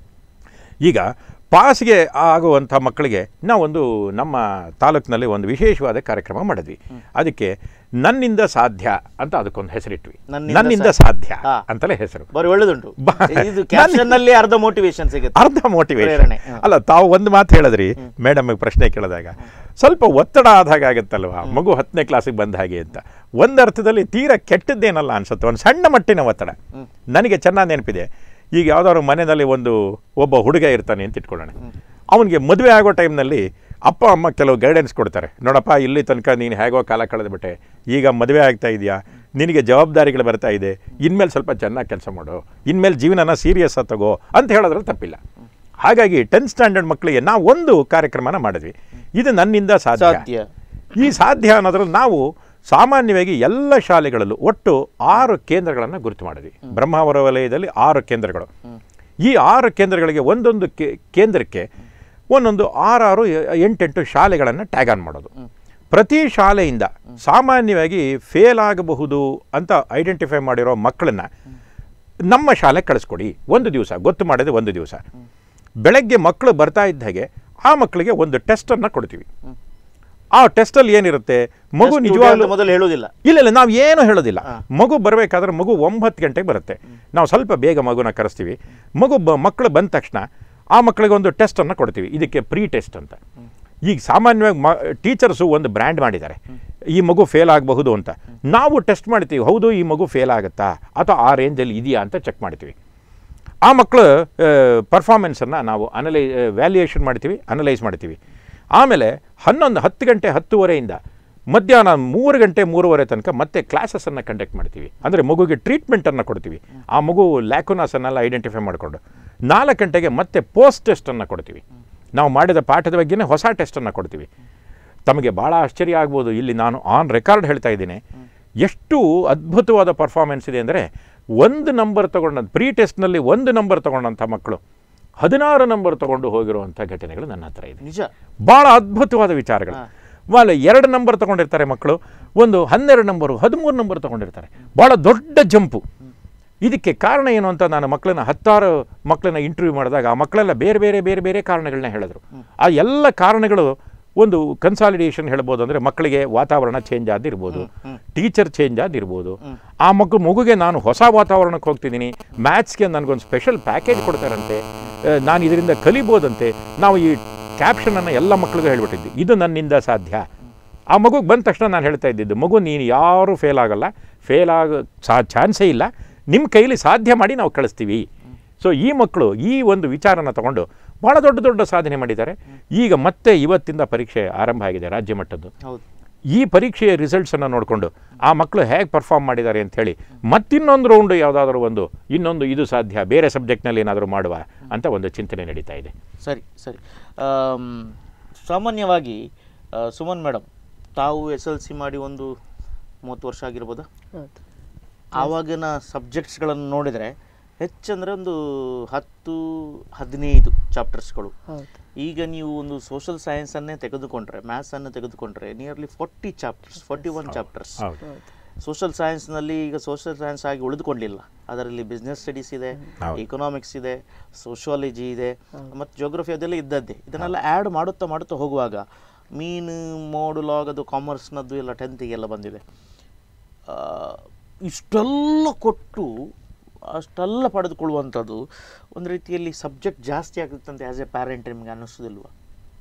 ಈಗ ಪಾಸ್ಗೆ ಆಗುವಂಥ ಮಕ್ಕಳಿಗೆ ನಾವೊಂದು ನಮ್ಮ ತಾಲೂಕಿನಲ್ಲಿ ಒಂದು ವಿಶೇಷವಾದ ಕಾರ್ಯಕ್ರಮ ಮಾಡಿದ್ವಿ ಅದಕ್ಕೆ ನನ್ನಿಂದ ಸಾಧ್ಯ ಅಂತ ಅದಕ್ಕೊಂದು ಹೆಸರಿಟ್ವಿ ನನ್ನಿಂದ ನನ್ನಿಂದ ಸಾಧ್ಯ. ಸಾಧ್ಯ ಹಾ. ಅಂತಲೇ ಹೆಸರು ಬರೀ ಒಳ್ಳೆದುಂಟು ಬಾ- ಇದು ಕ್ಯಾಪ್ಷನ್ ನಲ್ಲಿ ಅರ್ಧ ಮೋಟಿವೇಶನ್ ಸಿಗುತ್ತೆ ಅರ್ಧ ಮೋಟಿವೇಶನ್ ಪ್ರೇರಣೆ, ಹ. ಅಲ್ಲ ತಾವು ಒಂದು ಮಾತು ಹೇಳಿದ್ರಿ ಮೇಡಮ್ ಪ್ರಶ್ನೆ ಕೇಳಿದಾಗ ಸ್ವಲ್ಪ ಒತ್ತಡ ಆದಾಗ ಆಗುತ್ತಲ್ವಾ ಮಗು ಹತ್ತನೇ ಕ್ಲಾಸಿಗೆ ಬಂದ ಹಾಗೆ ಅಂತ ಒಂದು ಅರ್ಥದಲ್ಲಿ ತೀರಾ ಕೆಟ್ಟದ್ದೇನಲ್ಲ ಅನ್ಸುತ್ತೆ ಒಂದು ಸಣ್ಣ ಮಟ್ಟಿನ ಒತ್ತಡ ನನಗೆ ಚೆನ್ನಾಗಿ ನೆನಪಿದೆ ಈಗ ಯಾವ್ದಾದ್ರು ಮನೆಯಲ್ಲಿ ಒಂದು ಒಬ್ಬ ಹುಡುಗ ಇರ್ತಾನೆ ಅಂತ ಇಟ್ಕೊಳ್ಳೋಣ ಅವನಿಗೆ ಮದುವೆ ಆಗೋ ಟೈಮ್ನಲ್ಲಿ ಅಪ್ಪ ಅಮ್ಮ ಕೆಲವು ಗೈಡೆನ್ಸ್ ಕೊಡ್ತಾರೆ ನೋಡಪ್ಪ ಇಲ್ಲಿ ತನಕ ನೀನು ಹೇಗೋ ಕಾಲ ಕಳೆದ್ಬಿಟ್ಟೆ ಈಗ ಮದುವೆ ಆಗ್ತಾ ಇದೆಯಾ ನಿನಗೆ ಜವಾಬ್ದಾರಿಗಳು ಬರ್ತಾ ಇದೆ ಇನ್ಮೇಲೆ ಸ್ವಲ್ಪ ಚೆನ್ನಾಗಿ ಕೆಲಸ ಮಾಡು ಇನ್ಮೇಲೆ ಜೀವನನ ಸೀರಿಯಸ್ ಆಗಿ ತಗೋ ಅಂತ ಹೇಳಿದ್ರೆ ತಪ್ಪಿಲ್ಲ ಹಾಗಾಗಿ ಟೆಂತ್ ಸ್ಟ್ಯಾಂಡರ್ಡ್ ಮಕ್ಕಳಿಗೆ ನಾವು ಒಂದು ಕಾರ್ಯಕ್ರಮನ ಮಾಡಿದ್ವಿ ಇದು ನನ್ನಿಂದ ಸಾಧ್ಯ ಸಾಧ್ಯ ಈ ಸಾಧ್ಯ ಅನ್ನೋದ್ರಲ್ಲಿ ನಾವು ಸಾಮಾನ್ಯವಾಗಿ ಎಲ್ಲ ಶಾಲೆಗಳಲ್ಲೂ ಒಟ್ಟು ಆರು ಕೇಂದ್ರಗಳನ್ನು ಗುರುತು ಮಾಡಿದ್ವಿ ಬ್ರಹ್ಮಾವರ ವಲಯದಲ್ಲಿ ಆರು ಕೇಂದ್ರಗಳು ಈ ಆರು ಕೇಂದ್ರಗಳಿಗೆ ಒಂದೊಂದು ಕೇ- ಕೇಂದ್ರಕ್ಕೆ ಒಂದೊಂದು ಆರಾರು ಎ- ಎಂಟೆಂಟು ಶಾಲೆಗಳನ್ನು ಟ್ಯಾಗ್ ಆನ್ ಮಾಡೋದು ಪ್ರತಿ ಶಾಲೆಯಿಂದ ಸಾಮಾನ್ಯವಾಗಿ ಫೇಲ್ ಆಗಬಹುದು ಅಂತ ಐಡೆಂಟಿಫೈ ಮಾಡಿರೋ ಮಕ್ಕಳನ್ನ ನಮ್ಮ ಶಾಲೆಗೆ ಕಳಿಸ್ಕೊಡಿ ಒಂದು ದಿವಸ ಗೊತ್ತು ಮಾಡಿದೆ ಒಂದು ದಿವಸ ಬೆಳಗ್ಗೆ ಮಕ್ಕಳು ಬರ್ತಾ ಇದ್ದ ಹಾಗೆ ಆ ಮಕ್ಕಳಿಗೆ ಒಂದು ಟೆಸ್ಟನ್ನು ಕೊಡ್ತೀವಿ ಆ ಟೆಸ್ಟಲ್ಲಿ ಏನಿರುತ್ತೆ ಮಗು Just ನಿಜವಾಗ್ಲೂ ಅಂತ ಮೊದಲು ಹೇಳುವುದಿಲ್ಲ ಇಲ್ಲ ಇಲ್ಲ ನಾವು ಏನು ಹೇಳೋದಿಲ್ಲ ಮಗು ಬರಬೇಕಾದ್ರೆ ಮಗು ಒಂಬತ್ತು ಗಂಟೆಗೆ ಬರುತ್ತೆ ನಾವು ಸ್ವಲ್ಪ ಬೇಗ ಮಗುನ ಕರೆಸ್ತೀವಿ ಮಗು ಬ ಮಕ್ಕಳು ಬಂದ ತಕ್ಷಣ ಆ ಮಕ್ಕಳಿಗೆ ಒಂದು ಟೆಸ್ಟನ್ನು ಕೊಡ್ತೀವಿ ಇದಕ್ಕೆ ಪ್ರೀ ಟೆಸ್ಟ್ ಅಂತ ಈಗ ಸಾಮಾನ್ಯವಾಗಿ ಮ ಟೀಚರ್ಸು ಒಂದು ಬ್ರ್ಯಾಂಡ್ ಮಾಡಿದ್ದಾರೆ ಈ ಮಗು ಫೇಲ್ ಆಗಬಹುದು ಅಂತ ನಾವು ಟೆಸ್ಟ್ ಮಾಡ್ತೀವಿ ಹೌದು ಈ ಮಗು ಫೇಲ್ ಆಗುತ್ತಾ ಅಥವಾ ಆ ರೇಂಜಲ್ಲಿ ಇದೆಯಾ ಅಂತ ಚೆಕ್ ಮಾಡ್ತೀವಿ ಆ ಮಕ್ಕಳು ಪರ್ಫಾರ್ಮೆನ್ಸನ್ನು ನಾವು ಅನಲೈ ವ್ಯಾಲ್ಯೂಯೇಷನ್ ಮಾಡ್ತೀವಿ ಅನಲೈಸ್ ಮಾಡ್ತೀವಿ ಆಮೇಲೆ ಹನ್ನೊಂದು ಹತ್ತು ಗಂಟೆ ಹತ್ತುವರೆಯಿಂದ ಮಧ್ಯಾಹ್ನ ಮೂರು ಗಂಟೆ ಮೂರುವರೆ ತನಕ ಮತ್ತೆ ಕ್ಲಾಸಸನ್ನು ಕಂಡಕ್ಟ್ ಮಾಡ್ತೀವಿ ಅಂದರೆ ಮಗುಗೆ ಟ್ರೀಟ್ಮೆಂಟನ್ನು ಕೊಡ್ತೀವಿ ಆ ಮಗು ಲ್ಯಾಕುನಾಸನ್ನೆಲ್ಲ ಐಡೆಂಟಿಫೈ ಮಾಡಿಕೊಂಡು ನಾಲ್ಕು ಗಂಟೆಗೆ ಮತ್ತೆ ಪೋಸ್ಟ್ ಟೆಸ್ಟನ್ನು ಕೊಡ್ತೀವಿ ನಾವು ಮಾಡಿದ ಪಾಠದ ಬಗ್ಗೆನೇ ಹೊಸ ಟೆಸ್ಟನ್ನು ಕೊಡ್ತೀವಿ ತಮಗೆ ಭಾಳ ಆಶ್ಚರ್ಯ ಆಗ್ಬೋದು ಇಲ್ಲಿ ನಾನು ಆನ್ ರೆಕಾರ್ಡ್ ಹೇಳ್ತಾ ಇದ್ದೀನಿ ಎಷ್ಟು ಅದ್ಭುತವಾದ ಪರ್ಫಾರ್ಮೆನ್ಸ್ ಇದೆ ಅಂದರೆ ಒಂದು ನಂಬರ್ ತಗೊಂಡ ಪ್ರೀ ಟೆಸ್ಟ್ನಲ್ಲಿ ಒಂದು ನಂಬರ್ ತಗೊಂಡಂಥ ಮಕ್ಕಳು ಹದಿನಾರು ನಂಬರ್ ತಗೊಂಡು ಹೋಗಿರುವಂಥ ಘಟನೆಗಳು ನನ್ನ ಹತ್ರ ಇದೆ ನಿಜ ಭಾಳ ಅದ್ಭುತವಾದ ವಿಚಾರಗಳು ವಾಲ ಎರಡು ನಂಬರ್ ತಗೊಂಡಿರ್ತಾರೆ ಮಕ್ಕಳು ಒಂದು ಹನ್ನೆರಡು ನಂಬರು ಹದಿಮೂರು ನಂಬರ್ ತಗೊಂಡಿರ್ತಾರೆ ಭಾಳ ದೊಡ್ಡ ಜಂಪು ಇದಕ್ಕೆ ಕಾರಣ ಏನು ಅಂತ ನಾನು ಮಕ್ಕಳನ್ನ ಹತ್ತಾರು ಮಕ್ಕಳನ್ನ ಇಂಟರ್ವ್ಯೂ ಮಾಡಿದಾಗ ಆ ಮಕ್ಕಳೆಲ್ಲ ಬೇರೆ ಬೇರೆ ಬೇರೆ ಬೇರೆ ಕಾರಣಗಳನ್ನ ಹೇಳಿದ್ರು ಆ ಎಲ್ಲ ಕಾರಣಗಳು ಒಂದು ಕನ್ಸಾಲಿಡೇಷನ್ ಹೇಳ್ಬೋದು ಅಂದರೆ ಮಕ್ಕಳಿಗೆ ವಾತಾವರಣ ಚೇಂಜ್ ಆದಿರ್ಬೋದು ಟೀಚರ್ ಚೇಂಜ್ ಆದಿರ್ಬೋದು ಆ ಮಗು ಮಗುಗೆ ನಾನು ಹೊಸ ವಾತಾವರಣಕ್ಕೆ ಹೋಗ್ತಿದ್ದೀನಿ ಮ್ಯಾಥ್ಸ್ಗೆ ನನಗೊಂದು ಸ್ಪೆಷಲ್ ಪ್ಯಾಕೇಜ್ ಕೊಡ್ತಾರಂತೆ ಆ, ನಾನು ಇದರಿಂದ ಕಲಿಬೋದಂತೆ ನಾವು ಈ ಕ್ಯಾಪ್ಷನನ್ನು ಎಲ್ಲ ಮಕ್ಕಳಿಗೂ ಹೇಳ್ಬಿಟ್ಟಿದ್ದೆ ಇದು ನನ್ನಿಂದ ಸಾಧ್ಯ ಆ ಮಗುಗೆ ಬಂದ ತಕ್ಷಣ ನಾನು ಹೇಳ್ತಾ ಇದ್ದಿದ್ದು ಮಗು ನೀನು ಯಾರೂ ಫೇಲ್ ಆಗಲ್ಲ ಫೇಲ್ ಆಗ ಸಾ ಚಾನ್ಸೇ ಇಲ್ಲ ನಿಮ್ಮ ಕೈಲಿ ಸಾಧ್ಯ ಮಾಡಿ ನಾವು ಕಳಿಸ್ತೀವಿ ಸೊ ಈ ಮಕ್ಕಳು ಈ ಒಂದು ವಿಚಾರನ ತಗೊಂಡು ಭಾಳ ದೊಡ್ಡ ದೊಡ್ಡ ಸಾಧನೆ ಮಾಡಿದ್ದಾರೆ ಈಗ ಮತ್ತೆ ಇವತ್ತಿಂದ ಪರೀಕ್ಷೆ ಆರಂಭ ಆಗಿದೆ ರಾಜ್ಯ ಮಟ್ಟದ್ದು ಹೌದು ಈ ಪರೀಕ್ಷೆಯ ರಿಸಲ್ಟ್ಸನ್ನು ನೋಡಿಕೊಂಡು ಆ ಮಕ್ಕಳು ಹೇಗೆ ಪರ್ಫಾರ್ಮ್ ಮಾಡಿದ್ದಾರೆ ಅಂಥೇಳಿ ಮತ್ತಿನ್ನೊಂದು ರೌಂಡು ಯಾವುದಾದ್ರೂ ಒಂದು ಇನ್ನೊಂದು ಇದು ಸಾಧ್ಯ ಬೇರೆ ಸಬ್ಜೆಕ್ಟ್ನಲ್ಲಿ ಏನಾದರೂ ಮಾಡುವ ಅಂತ ಒಂದು ಚಿಂತನೆ ನಡೀತಾ ಇದೆ ಸರಿ ಸರಿ ಆಮ್, ಸಾಮಾನ್ಯವಾಗಿ ಆ, ಸುಮನ್ ಮೇಡಮ್ ತಾವು ಎಸ್ ಎಲ್ ಸಿ ಮಾಡಿ ಒಂದು ಮೂವತ್ತು ವರ್ಷ ಆಗಿರ್ಬೋದಾ ಹೌದು ಆವಾಗಿನ ಸಬ್ಜೆಕ್ಟ್ಸ್ಗಳನ್ನು ನೋಡಿದರೆ ಹೆಚ್ಚಂದರೆ ಒಂದು ಹತ್ತು ಹದಿನೈದು ಚಾಪ್ಟರ್ಸ್ಗಳು ಹೌದು ಈಗ ನೀವು ಒಂದು ಸೋಷಲ್ ಸೈನ್ಸನ್ನೇ ತೆಗೆದುಕೊಂಡ್ರೆ ಮ್ಯಾಥ್ಸನ್ನು ತೆಗೆದುಕೊಂಡ್ರೆ nearly forty chapters forty one chapters ಹೌದು ಹೌದು ಸೋಷಲ್ ಸೈನ್ಸ್ನಲ್ಲಿ ಈಗ ಸೋಷಲ್ ಸೈನ್ಸ್ ಆಗಿ ಉಳಿದುಕೊಂಡಿಲ್ಲ ಅದರಲ್ಲಿ ಬಿಸ್ನೆಸ್ ಸ್ಟಡೀಸ್ ಇದೆ ಹೌದು. ಎಕನಾಮಿಕ್ಸ್ ಇದೆ ಸೋಷಿಯಾಲಜಿ ಇದೆ ಮತ್ತು ಜೋಗ್ರಫಿ ಅದೆಲ್ಲ ಇದ್ದದ್ದೇ ಇದನ್ನೆಲ್ಲ ಆ್ಯಡ್ ಮಾಡುತ್ತಾ ಮಾಡುತ್ತಾ ಹೋಗುವಾಗ ಮೀನು ಮೋಡು ಲಾಗ್ ಅದು ಕಾಮರ್ಸ್ನದ್ದು ಎಲ್ಲ ಟೆಂತಿಗೆಲ್ಲ ಬಂದಿದೆ ಆ, ಇಷ್ಟೆಲ್ಲ ಕೊಟ್ಟು ಅಷ್ಟೆಲ್ಲ ಪಡೆದುಕೊಳ್ಳುವಂಥದ್ದು ಒಂದು ರೀತಿಯಲ್ಲಿ ಸಬ್ಜೆಕ್ಟ್ ಜಾಸ್ತಿ ಆಗ್ತಂತೆ ಆ್ಯಸ್ ಎ ಪ್ಯಾರೆಂಟ್ ನಿಮಗೆ ಅನ್ನಿಸೋದಿಲ್ವಾ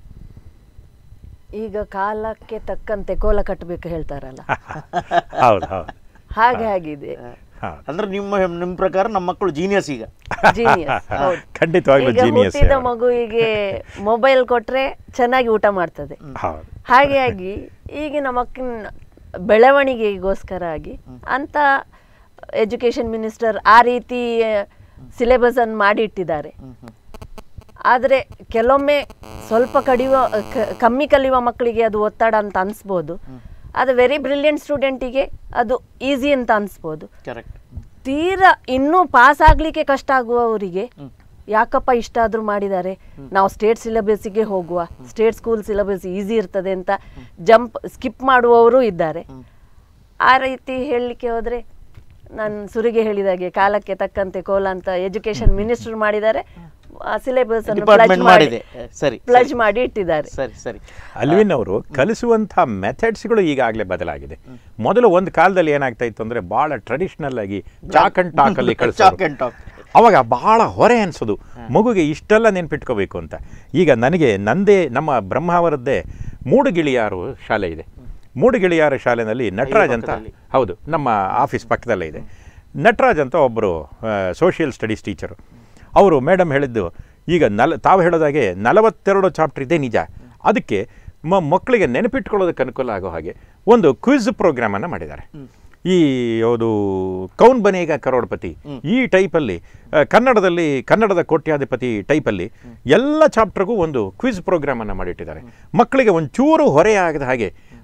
ಈಗ ಕಾಲಕ್ಕೆ ತಕ್ಕಂತೆ ಕೋಲ ಕಟ್ಟಬೇಕು ಹೇಳ್ತಾರಲ್ಲ ಹೌದು ಹೌದು ಹಾಗೆ ಆಗಿದೆ ಹೌದು ಅಂದ್ರೆ ನಿಮ್ಮ ನಿಮ್ಮ ಪ್ರಕಾರ ನಮ್ಮ ಮಕ್ಕಳು ಜೀನಿಯಸ್ ಈಗ ಜೀನಿಯಸ್ ಹೌದು ಖಂಡಿತವಾಗ್ಲೂ ಈಗ ಜೀನಿಯಸ್ ಹುಟ್ಟಿದ ಮಗುವಿಗೆ ಮೊಬೈಲ್ ಕೊಟ್ರೆ ಚೆನ್ನಾಗಿ ಊಟ ಮಾಡ್ತದೆ ಹೌದು ಹಾಗಾಗಿ ಈಗಿನ ಮಕ್ಕಳ ಬೆಳವಣಿಗೆಗೋಸ್ಕರ ಆಗಿ ಅಂತ ಎಜುಕೇಶನ್ ಮಿನಿಸ್ಟರ್ ಆ ರೀತಿ ಸಿಲೆಬಸ್ ಅನ್ನು ಮಾಡಿ ಇಟ್ಟಿದ್ದಾರೆ ಆದರೆ ಕೆಲವೊಮ್ಮೆ ಸ್ವಲ್ಪ ಕಡಿಯುವ ಕ- ಕಮ್ಮಿ ಕಲಿಯುವ ಮಕ್ಕಳಿಗೆ ಅದು ಒತ್ತಡ ಅಂತ ಅನಿಸ್ಬೋದು ಅದು ವೆರಿ ಬ್ರಿಲಿಯಂಟ್ ಸ್ಟೂಡೆಂಟಿಗೆ ಅದು ಈಸಿ ಅಂತ ಅನಿಸ್ಬೋದು ಕರೆಕ್ಟ್ ತೀರಾ ಇನ್ನೂ ಪಾಸ್ ಆಗ್ಲಿಕ್ಕೆ ಕಷ್ಟ ಆಗುವವರಿಗೆ ಯಾಕಪ್ಪ ಇಷ್ಟಾದ್ರೂ ಮಾಡಿದ್ದಾರೆ ನಾವು ಸ್ಟೇಟ್ ಸಿಲೆಬಸ್ಸಿಗೆ ಹೋಗುವ ಸ್ಟೇಟ್ ಸ್ಕೂಲ್ ಸಿಲೆಬಸ್ ಈಸಿ ಇರ್ತದೆ ಅಂತ ಜಂಪ್ ಸ್ಕಿಪ್ ಮಾಡುವವರು ಇದ್ದಾರೆ ಆ ರೀತಿ ಹೇಳಲಿಕ್ಕೆ ಹೋದ್ರೆ ನಾನು ಸುರಿಗೆ ಹೇಳಿದಾಗೆ ಕಾಲಕ್ಕೆ ತಕ್ಕಂತೆ ಕೋಲ ಅಂತ ಎಜುಕೇಶನ್ ಮಿನಿಸ್ಟರ್ ಮಾಡಿದ್ದಾರೆ ಸಿಲೆಬಸ್ ಅನ್ನು ಡಿಪಾರ್ಟ್ಮೆಂಟ್ ಮಾಡಿದೆ ಸರಿ ಪ್ಲಜ್ ಮಾಡಿ ಇಟ್ಟಿದ್ದಾರೆ ಸರಿ ಸರಿ ಅಲ್ವಿನ್ ಅವರು ಕಲಿಸುವಂಥ ಮೆಥಡ್ಸ್ಗಳು ಈಗಾಗಲೇ ಬದಲಾಗಿದೆ ಮೊದಲು ಒಂದು ಕಾಲದಲ್ಲಿ ಏನಾಗ್ತಾ ಇತ್ತು ಅಂದರೆ ಭಾಳ ಟ್ರೆಡಿಷನಲ್ ಆಗಿ ಚಾಕ್ ಅಂಡ್ ಟಾಕಲ್ಲಿ ಚಾಕ್ ಕಳಿಸೋದು ಅಂಡ್ ಟಾಕ್ ಅವಾಗ ಬಹಳ ಹೊರೆ ಅನಿಸೋದು ಮಗುಗೆ ಇಷ್ಟೆಲ್ಲ ನೆನ್ಪಿಟ್ಕೋಬೇಕು ಅಂತ ಈಗ ನನಗೆ ನಂದೇ ನಮ್ಮ ಬ್ರಹ್ಮಾವರದ್ದೇ ಮೂಡುಗಿಳಿಯಾರು ಶಾಲೆ ಇದೆ ಮೂಡುಗಿಳಿಯಾರ ಶಾಲೆನಲ್ಲಿ ನಟರಾಜ್ ಅಂತ ಪಕ್ಕದಲ್ಲಿ. ಹೌದು ನಮ್ಮ ಆಫೀಸ್ ಪಕ್ಕದಲ್ಲೇ ಇದೆ ನಟರಾಜ್ ಅಂತ ಒಬ್ಬರು ಸೋಷಿಯಲ್ ಸ್ಟಡೀಸ್ ಟೀಚರು ಅವರು ಮೇಡಮ್ ಹೇಳಿದ್ದು ಈಗ ನಲ ತಾವು ಹೇಳೋದಾಗೆ ನಲವತ್ತೆರಡು ಚಾಪ್ಟರ್ ಇದೆ ನಿಜ ಅದಕ್ಕೆ ಮ ಮಕ್ಕಳಿಗೆ ನೆನಪಿಟ್ಕೊಳ್ಳೋದಕ್ಕೆ ಅನುಕೂಲ ಆಗೋ ಹಾಗೆ ಒಂದು ಕ್ವಿಜ್ ಪ್ರೋಗ್ರಾಮನ್ನು ಮಾಡಿದ್ದಾರೆ ಈ ಯಾವುದು ಕೌನ್ ಬನೇಗ ಕರೋಡ್ಪತಿ ಈ ಟೈಪಲ್ಲಿ ಆ, ಕನ್ನಡದಲ್ಲಿ ಕನ್ನಡದ ಕೋಟ್ಯಾಧಿಪತಿ ಟೈಪಲ್ಲಿ ಎಲ್ಲ ಚಾಪ್ಟರ್ಗೂ ಒಂದು ಕ್ವಿಜ್ ಪ್ರೋಗ್ರಾಮನ್ನು ಮಾಡಿಟ್ಟಿದ್ದಾರೆ ಮಕ್ಕಳಿಗೆ ಒಂಚೂರು ಹೊರೆ ಆಗದ ಹಾಗೆ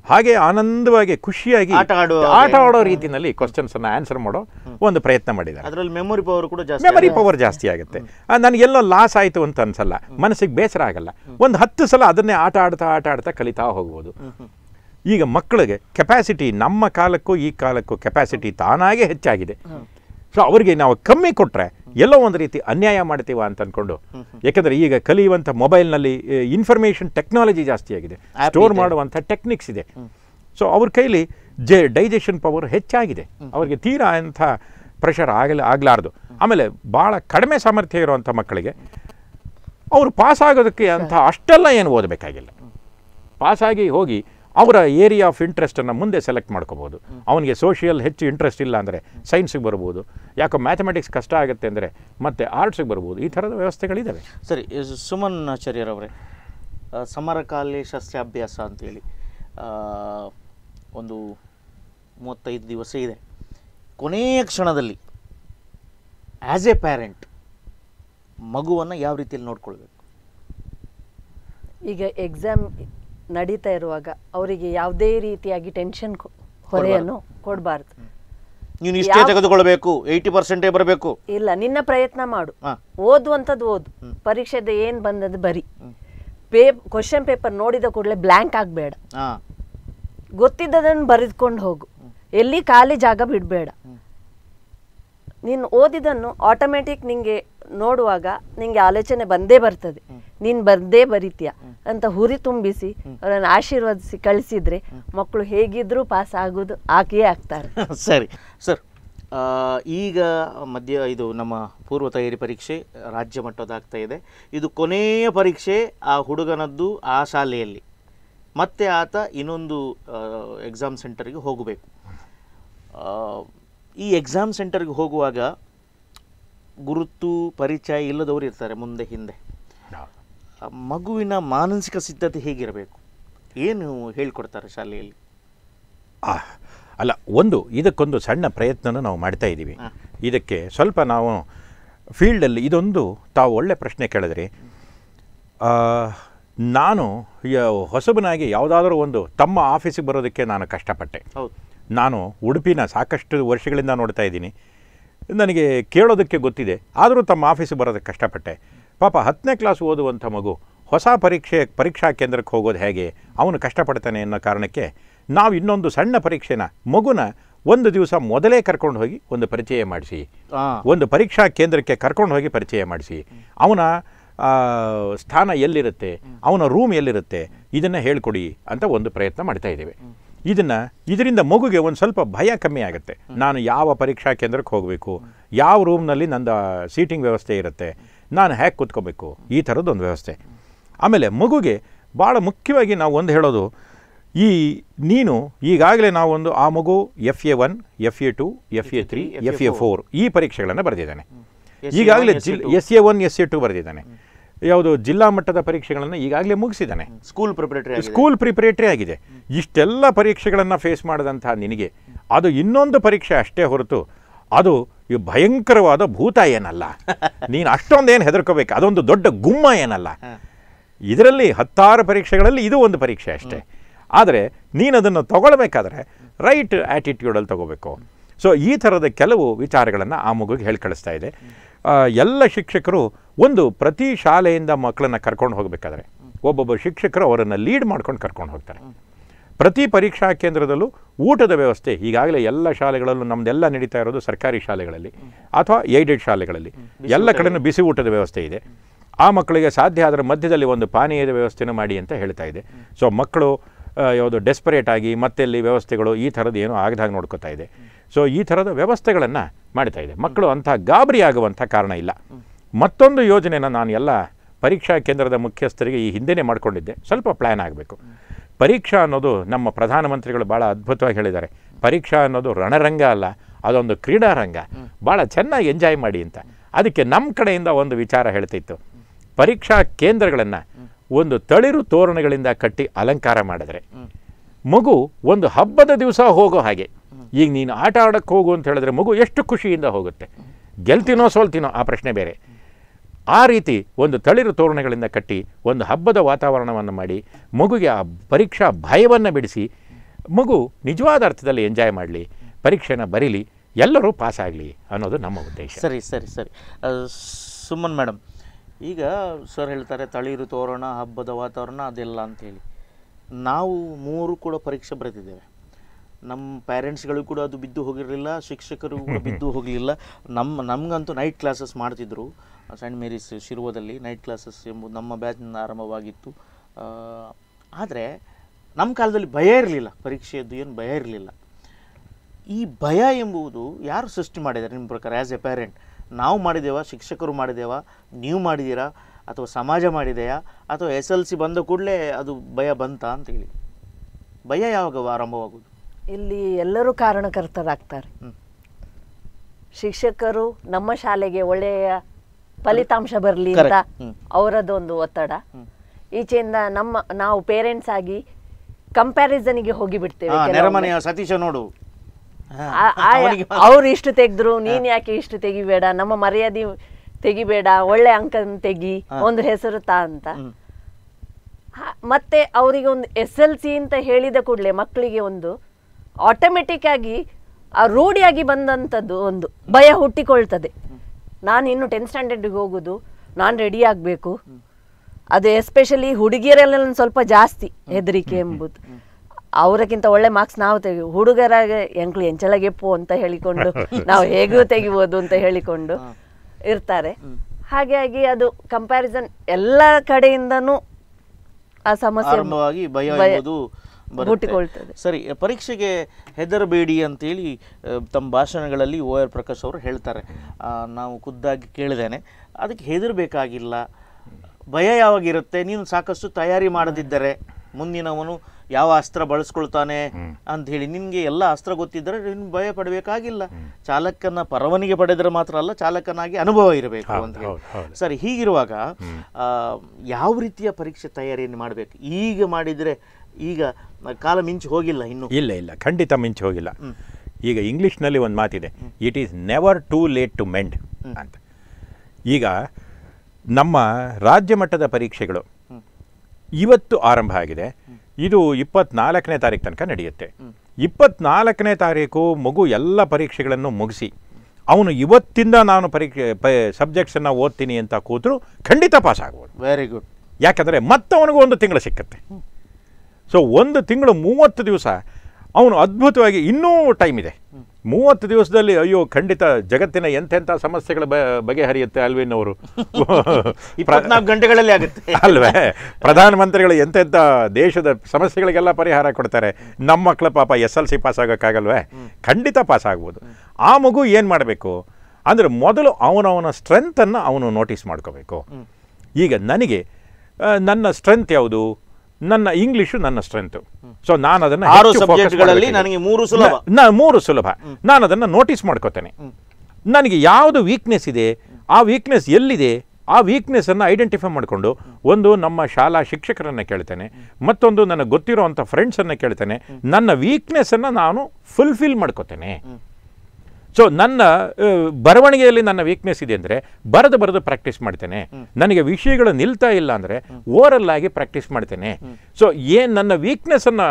ಹಾಗೆ ಆನಂದವಾಗಿ ಖುಷಿಯಾಗಿ ಆಟ ಆಡುವ ಆಟ ಆಡೋ ರೀತಿಯಲ್ಲಿ ಕ್ವಶನ್ಸ್ ಅನ್ನ ಆನ್ಸರ್ ಮಾಡೋ ಒಂದು ಪ್ರಯತ್ನ ಮಾಡಿದ್ದಾರೆ ಅದರಲ್ಲಿ ಮೆಮೊರಿ ಪವರ್ ಕೂಡ ಜಾಸ್ತಿ ಮೆಮರಿ ಪವರ್ ಜಾಸ್ತಿ ಆಗುತ್ತೆ ಆ, ನನಗೆಲ್ಲೋ ಲಾಸ್ ಆಯಿತು ಅಂತ ಅನ್ಸಲ್ಲ ಮನಸ್ಸಿಗೆ ಬೇಸರ ಆಗಲ್ಲ ಒಂದು ಹತ್ತು ಸಲ ಅದನ್ನೇ ಆಟ ಆಡ್ತಾ ಆಟ ಆಡ್ತಾ ಕಲಿತಾ ಹೋಗ್ಬೋದು ಈಗ ಮಕ್ಕಳಿಗೆ ಕೆಪಾಸಿಟಿ ನಮ್ಮ ಕಾಲಕ್ಕೂ ಈ ಕಾಲಕ್ಕೂ ಕೆಪಾಸಿಟಿ ತಾನಾಗೆ ಹೆಚ್ಚಾಗಿದೆ ಸೊ ಅವರಿಗೆ ನಾವು ಕಮ್ಮಿ ಕೊಟ್ಟರೆ ಎಲ್ಲೋ ಒಂದು ರೀತಿ ಅನ್ಯಾಯ ಮಾಡ್ತೀವ ಅಂತ ಅನ್ಕೊಂಡು ಯಾಕಂದರೆ ಈಗ ಕಲಿಯುವಂಥ ಮೊಬೈಲ್ನಲ್ಲಿ ಇನ್ಫಾರ್ಮೇಷನ್ ಟೆಕ್ನಾಲಜಿ ಜಾಸ್ತಿ ಆಗಿದೆ App ಸ್ಟೋರ್ ಇದೆ. ಮಾಡುವಂಥ ಟೆಕ್ನಿಕ್ಸ್ ಇದೆ ಸೊ ಅವ್ರ ಕೈಲಿ ಜೆ ಡೈಜೆಷನ್ ಪವರ್ ಹೆಚ್ಚಾಗಿದೆ ಅವರಿಗೆ ತೀರಾ ಅಂಥ ಪ್ರೆಷರ್ ಆಗಲ ಆಗಲಾರ್ದು ಆಮೇಲೆ ಭಾಳ ಕಡಿಮೆ ಸಾಮರ್ಥ್ಯ ಇರುವಂಥ ಮಕ್ಕಳಿಗೆ ಅವರು ಪಾಸ್ ಆಗೋದಕ್ಕೆ ಅಂತ ಅಷ್ಟೆಲ್ಲ ಏನು ಓದಬೇಕಾಗಿಲ್ಲ ಪಾಸಾಗಿ ಹೋಗಿ ಅವರ ಏರಿಯಾ ಆಫ್ ಇಂಟ್ರೆಸ್ಟನ್ನು ಮುಂದೆ ಸೆಲೆಕ್ಟ್ ಮಾಡ್ಕೋಬೋದು ಅವನಿಗೆ ಸೋಷಿಯಲ್ ಹೆಚ್ಚು ಇಂಟ್ರೆಸ್ಟ್ ಇಲ್ಲ ಅಂದರೆ ಸೈನ್ಸಿಗೆ ಬರ್ಬೋದು ಯಾಕೋ ಮ್ಯಾಥಮೆಟಿಕ್ಸ್ ಕಷ್ಟ ಆಗುತ್ತೆ ಅಂದರೆ ಮತ್ತೆ ಆರ್ಟ್ಸಿಗೆ ಬರ್ಬೋದು ಈ ಥರದ ವ್ಯವಸ್ಥೆಗಳಿದ್ದಾವೆ ಸರಿ ಇಸ್ ಸುಮನ್ ಆಚಾರ್ಯರವರೇ ಆ, ಸಮರಕಾಲೆ ಶಸ್ತ್ರಾಭ್ಯಾಸ ಅಂತೇಳಿ ಆ, ಒಂದು ಮೂವತ್ತೈದು ದಿವಸ ಇದೆ ಕೊನೆಯ ಕ್ಷಣದಲ್ಲಿ ಆ್ಯಸ್ ಎ ಪ್ಯಾರೆಂಟ್ ಮಗುವನ್ನು ಯಾವ ರೀತಿಯಲ್ಲಿ ನೋಡ್ಕೊಳ್ಬೇಕು ಈಗ ಎಕ್ಸಾಮ್ ನಡೀತಾ ಇರುವಾಗ ಅವರಿಗೆ ಯಾವುದೇ ರೀತಿಯಾಗಿ ಟೆನ್ಷನ್ ಹೊರೆಯನ್ನು ಕೊಡಬಾರ್ದು ನೀನು ಇಷ್ಟೇ ಯಾವ- ತೆಗೆದುಕೊಳ್ಬೇಕು ಏಯ್ಟಿ ಪರ್ಸೆಂಟೇ ಬರಬೇಕು ಇಲ್ಲ ನಿನ್ನ ಪ್ರಯತ್ನ ಮಾಡು ಹಾಂ ಓದುವಂಥದ್ದು ಓದು ಪರೀಕ್ಷೆದ ಏನು ಬಂದದ್ದು ಬರಿ ಪೇ ಕ್ವಶನ್ ಪೇಪರ್ ನೋಡಿದ ಕೂಡಲೇ ಬ್ಲ್ಯಾಂಕ್ ಆಗಬೇಡ ಹಾಂ ಗೊತ್ತಿದ್ದದನ್ನು ಬರೆದುಕೊಂಡು ಹೋಗು ಎಲ್ಲಿ ಖಾಲಿ ಜಾಗ ಬಿಡಬೇಡ ನೀನು ಓದಿದನ್ನು ಆಟೋಮೆಟಿಕ್ ನಿಂಗೆ ನೋಡುವಾಗ ನಿಂಗೆ ಆಲೋಚನೆ ಬಂದೇ ಬರ್ತದೆ ನೀನು ಬಂದೇ ಬರಿತೀಯ ಅಂತ ಹುರಿ ತುಂಬಿಸಿ ಅವರನ್ನು ಆಶೀರ್ವದಿಸಿ ಕಳಿಸಿದ್ರೆ ಮಕ್ಕಳು ಹೇಗಿದ್ರೂ ಪಾಸ್ ಆಗೋದು ಆಗಿಯೇ ಆಗ್ತಾರೆ ಸರಿ ಸರ್ ಆ, ಈಗ ಮಧ್ಯ ಇದು ನಮ್ಮ ಪೂರ್ವ ತಯಾರಿ ಪರೀಕ್ಷೆ ರಾಜ್ಯ ಮಟ್ಟದಾಗ್ತಾ ಇದೆ ಇದು ಕೊನೆಯ ಪರೀಕ್ಷೆ ಆ ಹುಡುಗನದ್ದು ಆ ಶಾಲೆಯಲ್ಲಿ ಮತ್ತೆ ಆತ ಇನ್ನೊಂದು ಎಕ್ಸಾಮ್ ಸೆಂಟರ್ಗೆ ಹೋಗಬೇಕು ಆ, ಈ ಎಕ್ಸಾಮ್ ಸೆಂಟರ್ಗೆ ಹೋಗುವಾಗ ಗುರುತು ಪರಿಚಯ ಇಲ್ಲದವರು ಇರ್ತಾರೆ ಮುಂದೆ ಹಿಂದೆ ಆ ಮಗುವಿನ ಮಾನಸಿಕ ಸಿದ್ಧತೆ ಹೇಗಿರಬೇಕು ಏನು ಹೇಳ್ಕೊಡ್ತಾರೆ ಶಾಲೆಯಲ್ಲಿ ಆ, ಅಲ್ಲ ಒಂದು ಇದಕ್ಕೊಂದು ಸಣ್ಣ ಪ್ರಯತ್ನನ ನಾವು ಮಾಡ್ತಾ ಇದ್ದೀವಿ ಇದಕ್ಕೆ ಸ್ವಲ್ಪ ನಾವು ಫೀಲ್ಡಲ್ಲಿ ಇದೊಂದು ತಾವು ಒಳ್ಳೆ ಪ್ರಶ್ನೆ ಕೇಳಿದ್ರಿ ಆ, ನಾನು ಯ- ಹೊಸಬನಾಗಿ ಯಾವುದಾದ್ರೂ ಒಂದು ತಮ್ಮ ಆಫೀಸಿಗೆ ಬರೋದಕ್ಕೆ ನಾನು ಕಷ್ಟಪಟ್ಟೆ ಹೌದು ನಾನು ಉಡುಪಿನ ಸಾಕಷ್ಟು ವರ್ಷಗಳಿಂದ ನೋಡ್ತಾ ಇದ್ದೀನಿ ನನಗೆ ಕೇಳೋದಕ್ಕೆ ಗೊತ್ತಿದೆ ಆದರೂ ತಮ್ಮ ಆಫೀಸಿಗೆ ಬರೋದಕ್ಕೆ ಕಷ್ಟಪಟ್ಟೆ ಪಾಪ ಹತ್ತನೇ ಕ್ಲಾಸ್ ಓದುವಂಥ ಮಗು ಹೊಸ ಪರೀಕ್ಷೆ ಪರೀಕ್ಷಾ ಕೇಂದ್ರಕ್ಕೆ ಹೋಗೋದು ಹೇಗೆ ಅವನು ಕಷ್ಟಪಡ್ತಾನೆ ಅನ್ನೋ ಕಾರಣಕ್ಕೆ ನಾವು ಇನ್ನೊಂದು ಸಣ್ಣ ಪರೀಕ್ಷೆನ ಮಗುನ ಒಂದು ದಿವಸ ಮೊದಲೇ ಕರ್ಕೊಂಡು ಹೋಗಿ ಒಂದು ಪರಿಚಯ ಮಾಡಿಸಿ ಹಾಂ ಒಂದು ಪರೀಕ್ಷಾ ಕೇಂದ್ರಕ್ಕೆ ಕರ್ಕೊಂಡು ಹೋಗಿ ಪರಿಚಯ ಮಾಡಿಸಿ ಅವನ ಆ, ಸ್ಥಾನ ಎಲ್ಲಿರುತ್ತೆ ಅವನ ರೂಮ್ ಎಲ್ಲಿರುತ್ತೆ ಇದನ್ನು ಹೇಳ್ಕೊಡಿ ಅಂತ ಒಂದು ಪ್ರಯತ್ನ ಮಾಡ್ತಾ ಇದ್ದೇವೆ ಇದನ್ನು ಇದರಿಂದ ಮಗುಗೆ ಒಂದು ಸ್ವಲ್ಪ ಭಯ ಕಮ್ಮಿ ಆಗುತ್ತೆ ನಾನು ಯಾವ ಪರೀಕ್ಷಾ ಕೇಂದ್ರಕ್ಕೆ ಹೋಗಬೇಕು ಯಾವ ರೂಮ್ನಲ್ಲಿ ನಂದು ಸೀಟಿಂಗ್ ವ್ಯವಸ್ಥೆ ಇರುತ್ತೆ ನಾನು ಹೇಗೆ ಕೂತ್ಕೋಬೇಕು ಈ ಥರದ್ದೊಂದು ವ್ಯವಸ್ಥೆ ಆಮೇಲೆ ಮಗುಗೆ ಭಾಳ ಮುಖ್ಯವಾಗಿ ನಾವು ಒಂದು ಹೇಳೋದು ಈ ನೀನು ಈಗಾಗಲೇ ನಾವೊಂದು ಆ ಮಗು F A one F A two F A three F A four ಈ ಪರೀಕ್ಷೆಗಳನ್ನು ಬರೆದಿದ್ದಾನೆ SE1, ಈಗಾಗಲೇ SE2. ಜಿಲ್ S A one S A two ಬರೆದಿದ್ದಾನೆ ಯಾವುದು ಜಿಲ್ಲಾ ಮಟ್ಟದ ಪರೀಕ್ಷೆಗಳನ್ನು ಈಗಾಗಲೇ ಮುಗಿಸಿದ್ದಾನೆ ಸ್ಕೂಲ್ ಪ್ರಿಪರೇಟರಿ ಸ್ಕೂಲ್ ಪ್ರಿಪರೇಟರಿ ಆಗಿದೆ ಇಷ್ಟೆಲ್ಲ ಪರೀಕ್ಷೆಗಳನ್ನು ಫೇಸ್ ಮಾಡಿದಂಥ ನಿನಗೆ ಅದು ಇನ್ನೊಂದು ಪರೀಕ್ಷೆ ಅಷ್ಟೇ ಹೊರತು ಅದು ಈ ಭಯಂಕರವಾದ ಭೂತ ಏನಲ್ಲ ನೀನು ಅಷ್ಟೊಂದೇನು ಹೆದರ್ಕೋಬೇಕು ಅದೊಂದು ದೊಡ್ಡ ಗುಮ್ಮ ಏನಲ್ಲ ಇದರಲ್ಲಿ ಹತ್ತಾರು ಪರೀಕ್ಷೆಗಳಲ್ಲಿ ಇದು ಒಂದು ಪರೀಕ್ಷೆ ಅಷ್ಟೇ ಆದರೆ ನೀನು ಅದನ್ನು ತಗೊಳ್ಬೇಕಾದ್ರೆ ರೈಟ್ ಆ್ಯಟಿಟ್ಯೂಡಲ್ಲಿ ತಗೋಬೇಕು ಸೊ ಈ ಥರದ ಕೆಲವು ವಿಚಾರಗಳನ್ನು ಆ ಮಗುಗೆ ಹೇಳಿ ಕಳಿಸ್ತಾ ಇದೆ ಆ, ಎಲ್ಲ ಶಿಕ್ಷಕರು ಒಂದು ಪ್ರತಿ ಶಾಲೆಯಿಂದ ಮಕ್ಕಳನ್ನು ಕರ್ಕೊಂಡು ಹೋಗಬೇಕಾದ್ರೆ ಒಬ್ಬೊಬ್ಬ ಶಿಕ್ಷಕರು ಅವರನ್ನು ಲೀಡ್ ಮಾಡ್ಕೊಂಡು ಕರ್ಕೊಂಡು ಹೋಗ್ತಾರೆ ಪ್ರತಿ ಪರೀಕ್ಷಾ ಕೇಂದ್ರದಲ್ಲೂ ಊಟದ ವ್ಯವಸ್ಥೆ ಈಗಾಗಲೇ ಎಲ್ಲ ಶಾಲೆಗಳಲ್ಲೂ ನಮ್ಮದೆಲ್ಲ ನಡೀತಾ ಇರೋದು ಸರ್ಕಾರಿ ಶಾಲೆಗಳಲ್ಲಿ ಅಥವಾ ಏಡೆಡ್ ಶಾಲೆಗಳಲ್ಲಿ ಎಲ್ಲ ಕಡೆನೂ ಬಿಸಿ ಊಟದ ವ್ಯವಸ್ಥೆ ಇದೆ ಆ ಮಕ್ಕಳಿಗೆ ಸಾಧ್ಯ ಅದರ ಮಧ್ಯದಲ್ಲಿ ಒಂದು ಪಾನೀಯದ ವ್ಯವಸ್ಥೆನೂ ಮಾಡಿ ಅಂತ ಹೇಳ್ತಾ ಇದೆ ಸೊ ಮಕ್ಕಳು ಆ, ಯಾವುದು ಡೆಸ್ಪರೇಟ್ ಆಗಿ ಮತ್ತೆ ಅಲ್ಲಿ ವ್ಯವಸ್ಥೆಗಳು ಈ ಥರದ್ದು ಏನೂ ಆಗದಾಗ ನೋಡ್ಕೋತಾ ಇದೆ ಸೊ ಈ ಥರದ ವ್ಯವಸ್ಥೆಗಳನ್ನು ಮಾಡ್ತಾ ಇದೆ ಮಕ್ಕಳು ಅಂಥ ಗಾಬರಿ ಆಗುವಂಥ ಕಾರಣ ಇಲ್ಲ ಮತ್ತೊಂದು ಯೋಜನೆನ ನಾನು ಎಲ್ಲ ಪರೀಕ್ಷಾ ಕೇಂದ್ರದ ಮುಖ್ಯಸ್ಥರಿಗೆ ಈ ಹಿಂದೆನೇ ಮಾಡ್ಕೊಂಡಿದ್ದೆ ಸ್ವಲ್ಪ ಪ್ಲ್ಯಾನ್ ಆಗಬೇಕು ಪರೀಕ್ಷಾ ಅನ್ನೋದು ನಮ್ಮ ಪ್ರಧಾನಮಂತ್ರಿಗಳು ಭಾಳ ಅದ್ಭುತವಾಗಿ ಹೇಳಿದ್ದಾರೆ ಪರೀಕ್ಷಾ ಅನ್ನೋದು ರಣರಂಗ ಅಲ್ಲ ಅದೊಂದು ಕ್ರೀಡಾರಂಗ ಭಾಳ ಚೆನ್ನಾಗಿ ಎಂಜಾಯ್ ಮಾಡಿ ಅಂತ ಅದಕ್ಕೆ ನಮ್ಮ ಕಡೆಯಿಂದ ಒಂದು ವಿಚಾರ ಹೇಳ್ತಿತ್ತು ಪರೀಕ್ಷಾ ಕೇಂದ್ರಗಳನ್ನು ಒಂದು ತಳಿರು ತೋರಣಗಳಿಂದ ಕಟ್ಟಿ ಅಲಂಕಾರ ಮಾಡಿದ್ರೆ ಮಗು ಒಂದು ಹಬ್ಬದ ದಿವಸ ಹೋಗೋ ಹಾಗೆ ಈಗ ನೀನು ಆಟ ಆಡೋಕ್ಕೆ ಹೋಗು ಅಂತ ಹೇಳಿದ್ರೆ ಮಗು ಎಷ್ಟು ಖುಷಿಯಿಂದ ಹೋಗುತ್ತೆ ಗೆಲ್ತೀನೋ ಸೋಲ್ತೀನೋ ಆ ಪ್ರಶ್ನೆ ಬೇರೆ ಆ ರೀತಿ ಒಂದು ತಳಿರು ತೋರಣಗಳಿಂದ ಕಟ್ಟಿ ಒಂದು ಹಬ್ಬದ ವಾತಾವರಣವನ್ನು ಮಾಡಿ ಮಗುಗೆ ಆ ಪರೀಕ್ಷಾ ಭಯವನ್ನು ಬಿಡಿಸಿ ಮಗು ನಿಜವಾದ ಅರ್ಥದಲ್ಲಿ ಎಂಜಾಯ್ ಮಾಡಲಿ ಪರೀಕ್ಷೆನ ಬರೀಲಿ ಎಲ್ಲರೂ ಪಾಸ್ ಆಗಲಿ ಅನ್ನೋದು ನಮ್ಮ ಉದ್ದೇಶ ಸರಿ ಸರಿ ಸರಿ ಆ, ಸುಮನ್ ಮೇಡಮ್ ಈಗ ಸರ್ ಹೇಳ್ತಾರೆ ತಳಿರು ತೋರಣ ಹಬ್ಬದ ವಾತಾವರಣ ಅದೆಲ್ಲ ಅಂತೇಳಿ ನಾವು ಮೂರು ಕೂಡ ಪರೀಕ್ಷೆ ಬರೆದಿದ್ದೇವೆ ನಮ್ಮ ಪ್ಯಾರೆಂಟ್ಸ್ಗಳು ಕೂಡ ಅದು ಬಿದ್ದು ಹೋಗಿರಲಿಲ್ಲ ಶಿಕ್ಷಕರು ಕೂಡ ಬಿದ್ದು ಹೋಗಲಿಲ್ಲ ನಮ್ಮ ನಮಗಂತೂ ನೈಟ್ ಕ್ಲಾಸಸ್ ಮಾಡ್ತಿದ್ರು ಸೈಂಟ್ ಮೇರೀಸ್ ಶಿರುವದಲ್ಲಿ ನೈಟ್ ಕ್ಲಾಸಸ್ ಎಂಬುದು ನಮ್ಮ ಬ್ಯಾಚ್ನಿಂದ ಆರಂಭವಾಗಿತ್ತು ಆದರೆ ನಮ್ಮ ಕಾಲದಲ್ಲಿ ಭಯ ಇರಲಿಲ್ಲ ಪರೀಕ್ಷೆಯದ್ದು ಏನು ಭಯ ಇರಲಿಲ್ಲ ಈ ಭಯ ಎಂಬುದು ಯಾರು ಸೃಷ್ಟಿ ಮಾಡಿದ್ದಾರೆ ನಿಮ್ಮ ಪ್ರಕಾರ ಆ್ಯಸ್ ಎ ಪ್ಯಾರೆಂಟ್ ನಾವು ಮಾಡಿದ್ದೇವಾ ಶಿಕ್ಷಕರು ಮಾಡಿದ್ದೇವಾ ನೀವು ಮಾಡಿದ್ದೀರಾ ಅಥವಾ ಸಮಾಜ ಮಾಡಿದೆಯಾ ಅಥವಾ ಎಸ್ ಎಲ್ ಸಿ ಬಂದ ಕೂಡಲೇ ಅದು ಭಯ ಬಂತಾ ಅಂತ ಹೇಳಿ ಭಯ ಯಾವಾಗ ಆರಂಭವಾಗುವುದು ಇಲ್ಲಿ ಎಲ್ಲರೂ ಕಾರಣಕರ್ತರಾಗ್ತಾರೆ ಹ್ಮ್. ಶಿಕ್ಷಕರು ನಮ್ಮ ಶಾಲೆಗೆ ಒಳ್ಳೆಯ ಫಲಿತಾಂಶ ಬರಲಿ ಅಂತ Correct. ಹ್ಮ್. ಅವರದೊಂದು ಒತ್ತಡ ಈಚೆಯಿಂದ ನಮ್ಮ ನಾವು ಪೇರೆಂಟ್ಸ್ ಆಗಿ ಕಂಪ್ಯಾರಿಸನ್ಗೆ ಹೋಗಿ ಬಿಡ್ತೇವೆ ಹಾ, ಕೆಲವೊಮ್ಮೆ. ನೆರೆಮನೆಯ ಸತೀಶ ನೋಡು ಹಾ, ಆ- ಆ- ಅವನಿಗೆ ಅವ್ರು ಇಷ್ಟು ತೆಗೆದ್ರು ನೀನ್ ಯಾಕೆ ಇಷ್ಟು ತೆಗಿಬೇಡ ನಮ್ಮ ಮರ್ಯಾದೆ ತೆಗಿಬೇಡ ಒಳ್ಳೆ ಅಂಕನ್ ತೆಗಿ ಒಂದು ಹೆಸರು ತಾ ಅಂತ ಹ್ಮ್. ಹ- ಮತ್ತೆ ಅವರಿಗೆ ಒಂದು ಎಸ್ ಎಲ್ ಸಿ ಅಂತ ಹೇಳಿದ ಕೂಡಲೇ ಮಕ್ಕಳಿಗೆ ಒಂದು ಆಟೋಮೆಟಿಕ್ ಆಗಿ ಆ ರೂಢಿಯಾಗಿ ಬಂದಂಥದ್ದು ಒಂದು ಭಯ ಹುಟ್ಟಿಕೊಳ್ತದೆ ನಾನು ಇನ್ನು ಟೆಂತ್ ಸ್ಟ್ಯಾಂಡರ್ಡ್ಗೆ ಹೋಗುದು ನಾನು ರೆಡಿ ಆಗಬೇಕು ಅದು ಎಸ್ಪೆಷಲಿ ಹುಡುಗಿಯರೆಲ್ಲ ಒಂದ್ ಸ್ವಲ್ಪ ಜಾಸ್ತಿ ಹೆದರಿಕೆ ಎಂಬುದು ಅವರಕ್ಕಿಂತ ಒಳ್ಳೆ ಮಾರ್ಕ್ಸ್ ನಾವು ತೆಗಿ ಹುಡುಗರಾಗ ಎಂಕ್ಳು ಎಂಚಲಗೆಪ್ಪು ಅಂತ ಹೇಳಿಕೊಂಡು ನಾವು ಹೇಗೂ ತೆಗಿಬೋದು ಅಂತ ಹೇಳಿಕೊಂಡು ಇರ್ತಾರೆ ಹಾಗಾಗಿ ಅದು ಕಂಪ್ಯಾರಿಸನ್ ಎಲ್ಲ ಕಡೆಯಿಂದನೂ ಆ ಸಮಸ್ಯೆ ಆರಂಭವಾಗಿ ಭಯ ಭಯ ಎಂಬುದು ಬರುತ್ತೆ. ಹುಟ್ಟಿಕೊಳ್ತದೆ. ಸರಿ ಪರೀಕ್ಷೆಗೆ ಹೆದರಬೇಡಿ ಅಂತೇಳಿ ಆ, ತಮ್ಮ ಭಾಷಣಗಳಲ್ಲಿ ಓ ಆರ್ ಪ್ರಕಾಶ್ ಅವರು ಹೇಳ್ತಾರೆ ಆ, ನಾವು ಖುದ್ದಾಗಿ ಕೇಳಿದ್ದೇನೆ ಅದಕ್ಕೆ ಹೆದರಬೇಕಾಗಿಲ್ಲ ಭಯ ಯಾವಾಗಿರುತ್ತೆ ನೀನು ಸಾಕಷ್ಟು ತಯಾರಿ ಮಾಡದಿದ್ದರೆ ಮುಂದಿನವನು ಯಾವ ಅಸ್ತ್ರ ಬಳಸ್ಕೊಳ್ತಾನೆ ಅಂತ ಹೇಳಿ ನಿನಗೆ ಎಲ್ಲ ಅಸ್ತ್ರ ಗೊತ್ತಿದ್ದರೆ ನೀನು ಭಯ ಪಡಬೇಕಾಗಿಲ್ಲ ಚಾಲಕನ ಪರವಾನಿಗೆ ಪಡೆದರೆ ಮಾತ್ರ ಅಲ್ಲ ಚಾಲಕನಾಗಿ ಅನುಭವ ಇರಬೇಕು ಹೌದು, ಅಂತ ಹೇಳಿ ಹೌದು, ಹೌದು. ಸರಿ ಹೀಗಿರುವಾಗ ಆ, ಯಾವ ರೀತಿಯ ಪರೀಕ್ಷೆ ತಯಾರಿಯನ್ನು ಮಾಡಬೇಕು ಈಗ ಮಾಡಿದರೆ ಈಗ ಕಾಲ ಮಿಂಚಿ ಹೋಗಿಲ್ಲ ಇನ್ನು ಇಲ್ಲ ಇಲ್ಲ ಖಂಡಿತ ಮಿಂಚಿ ಹೋಗಿಲ್ಲ ಈಗ ಇಂಗ್ಲೀಷ್ನಲ್ಲಿ ಒಂದು ಮಾತಿದೆ it is never too late to mend ಅಂತ ಈಗ ನಮ್ಮ ರಾಜ್ಯ ಮಟ್ಟದ ಪರೀಕ್ಷೆಗಳು ಇವತ್ತು ಆರಂಭ ಆಗಿದೆ ಇದು ಇಪ್ಪತ್ನಾಲ್ಕನೇ ತಾರೀಕು ತನಕ ನಡೆಯುತ್ತೆ ಇಪ್ಪತ್ನಾಲ್ಕನೇ ತಾರೀಕು ಮಗು ಎಲ್ಲ ಪರೀಕ್ಷೆಗಳನ್ನು ಮುಗಿಸಿ ಅವನು ಇವತ್ತಿಂದ ನಾನು ಪರೀಕ್ಷೆ ಪ ಸಬ್ಜೆಕ್ಟ್ಸನ್ನು ಓದ್ತೀನಿ ಅಂತ ಕೂತರು ಖಂಡಿತ ಪಾಸ್ ಆಗ್ಬೋದು ವೆರಿ ಗುಡ್ ಯಾಕಂದರೆ ಮತ್ತವನಿಗೂ ಒಂದು ತಿಂಗಳು ಸಿಕ್ಕತ್ತೆ ಸೊ ಒಂದು ತಿಂಗಳು ಮೂವತ್ತು ದಿವಸ ಅವನು ಅದ್ಭುತವಾಗಿ ಇನ್ನೂ ಟೈಮ್ ಇದೆ ಮೂವತ್ತು ದಿವಸದಲ್ಲಿ ಅಯ್ಯೋ ಖಂಡಿತ ಜಗತ್ತಿನ ಎಂತೆಂಥ ಸಮಸ್ಯೆಗಳ ಬ ಬಗೆಹರಿಯುತ್ತೆ ಅಲ್ವೇನವರು ಇಪ್ಪತ್ನಾಲ್ಕು ಗಂಟೆಗಳಲ್ಲಿ ಆಗುತ್ತೆ ಅಲ್ವೇ ಪ್ರಧಾನಮಂತ್ರಿಗಳು ಎಂತೆಂಥ ದೇಶದ ಸಮಸ್ಯೆಗಳಿಗೆಲ್ಲ ಪರಿಹಾರ ಕೊಡ್ತಾರೆ ನಮ್ಮ ಮಕ್ಕಳ ಪಾಪ ಎಸ್ ಎಲ್ ಸಿ ಪಾಸ್ ಆಗೋಕ್ಕಾಗಲ್ವೇ ಖಂಡಿತ ಪಾಸ್ ಆಗ್ಬೋದು ಆ ಮಗು ಏನು ಮಾಡಬೇಕು ಅಂದರೆ ಮೊದಲು ಅವನವನ ಸ್ಟ್ರೆಂತನ್ನು ಅವನು ನೋಟಿಸ್ ಮಾಡ್ಕೋಬೇಕು ಈಗ ನನಗೆ ಆ, ನನ್ನ ಸ್ಟ್ರೆಂತ್ ಯಾವುದು ನನ್ನ ಇಂಗ್ಲೀಷು ನನ್ನ ಸ್ಟ್ರೆಂತು ಸೊ ನಾನು ಅದನ್ನು ಆರು ಹೆಚ್ಚು focus subjectಗಳಲ್ಲಿ ಮಾಡ್ಬೇಕಿದೆ. ನನಗೆ ಮೂರು ಸುಲಭ. ನ- ನಾ ಮೂರು ಸುಲಭ ನಾನು ಅದನ್ನು ನೋಟಿಸ್ ಮಾಡ್ಕೋತೇನೆ ನನಗೆ ಯಾವುದು ವೀಕ್ನೆಸ್ ಇದೆ ಆ ವೀಕ್ನೆಸ್ ಎಲ್ಲಿದೆ ಆ ವೀಕ್ನೆಸ್ಸನ್ನು ಐಡೆಂಟಿಫೈ ಮಾಡಿಕೊಂಡು ಒಂದು ನಮ್ಮ ಶಾಲಾ ಶಿಕ್ಷಕರನ್ನು ಕೇಳ್ತೇನೆ ಮತ್ತೊಂದು ನನಗೆ ಗೊತ್ತಿರೋವಂಥ ಫ್ರೆಂಡ್ಸನ್ನು ಕೇಳ್ತೇನೆ ನನ್ನ ವೀಕ್ನೆಸ್ಸನ್ನು ನಾನು ಫುಲ್ಫಿಲ್ ಮಾಡ್ಕೋತೇನೆ ಸೊ ನನ್ನ ಆ, ಬರವಣಿಗೆಯಲ್ಲಿ ನನ್ನ ವೀಕ್ನೆಸ್ ಇದೆ ಅಂದರೆ ಬರೆದು ಬರೆದು ಪ್ರಾಕ್ಟೀಸ್ ಮಾಡ್ತೇನೆ ನನಗೆ ವಿಷಯಗಳು ನಿಲ್ತಾ ಇಲ್ಲ ಅಂದರೆ ಓರಲ್ ಆಗಿ ಪ್ರಾಕ್ಟೀಸ್ ಮಾಡ್ತೇನೆ ಸೊ ಏನು ನನ್ನ ವೀಕ್ನೆಸ್ಸನ್ನು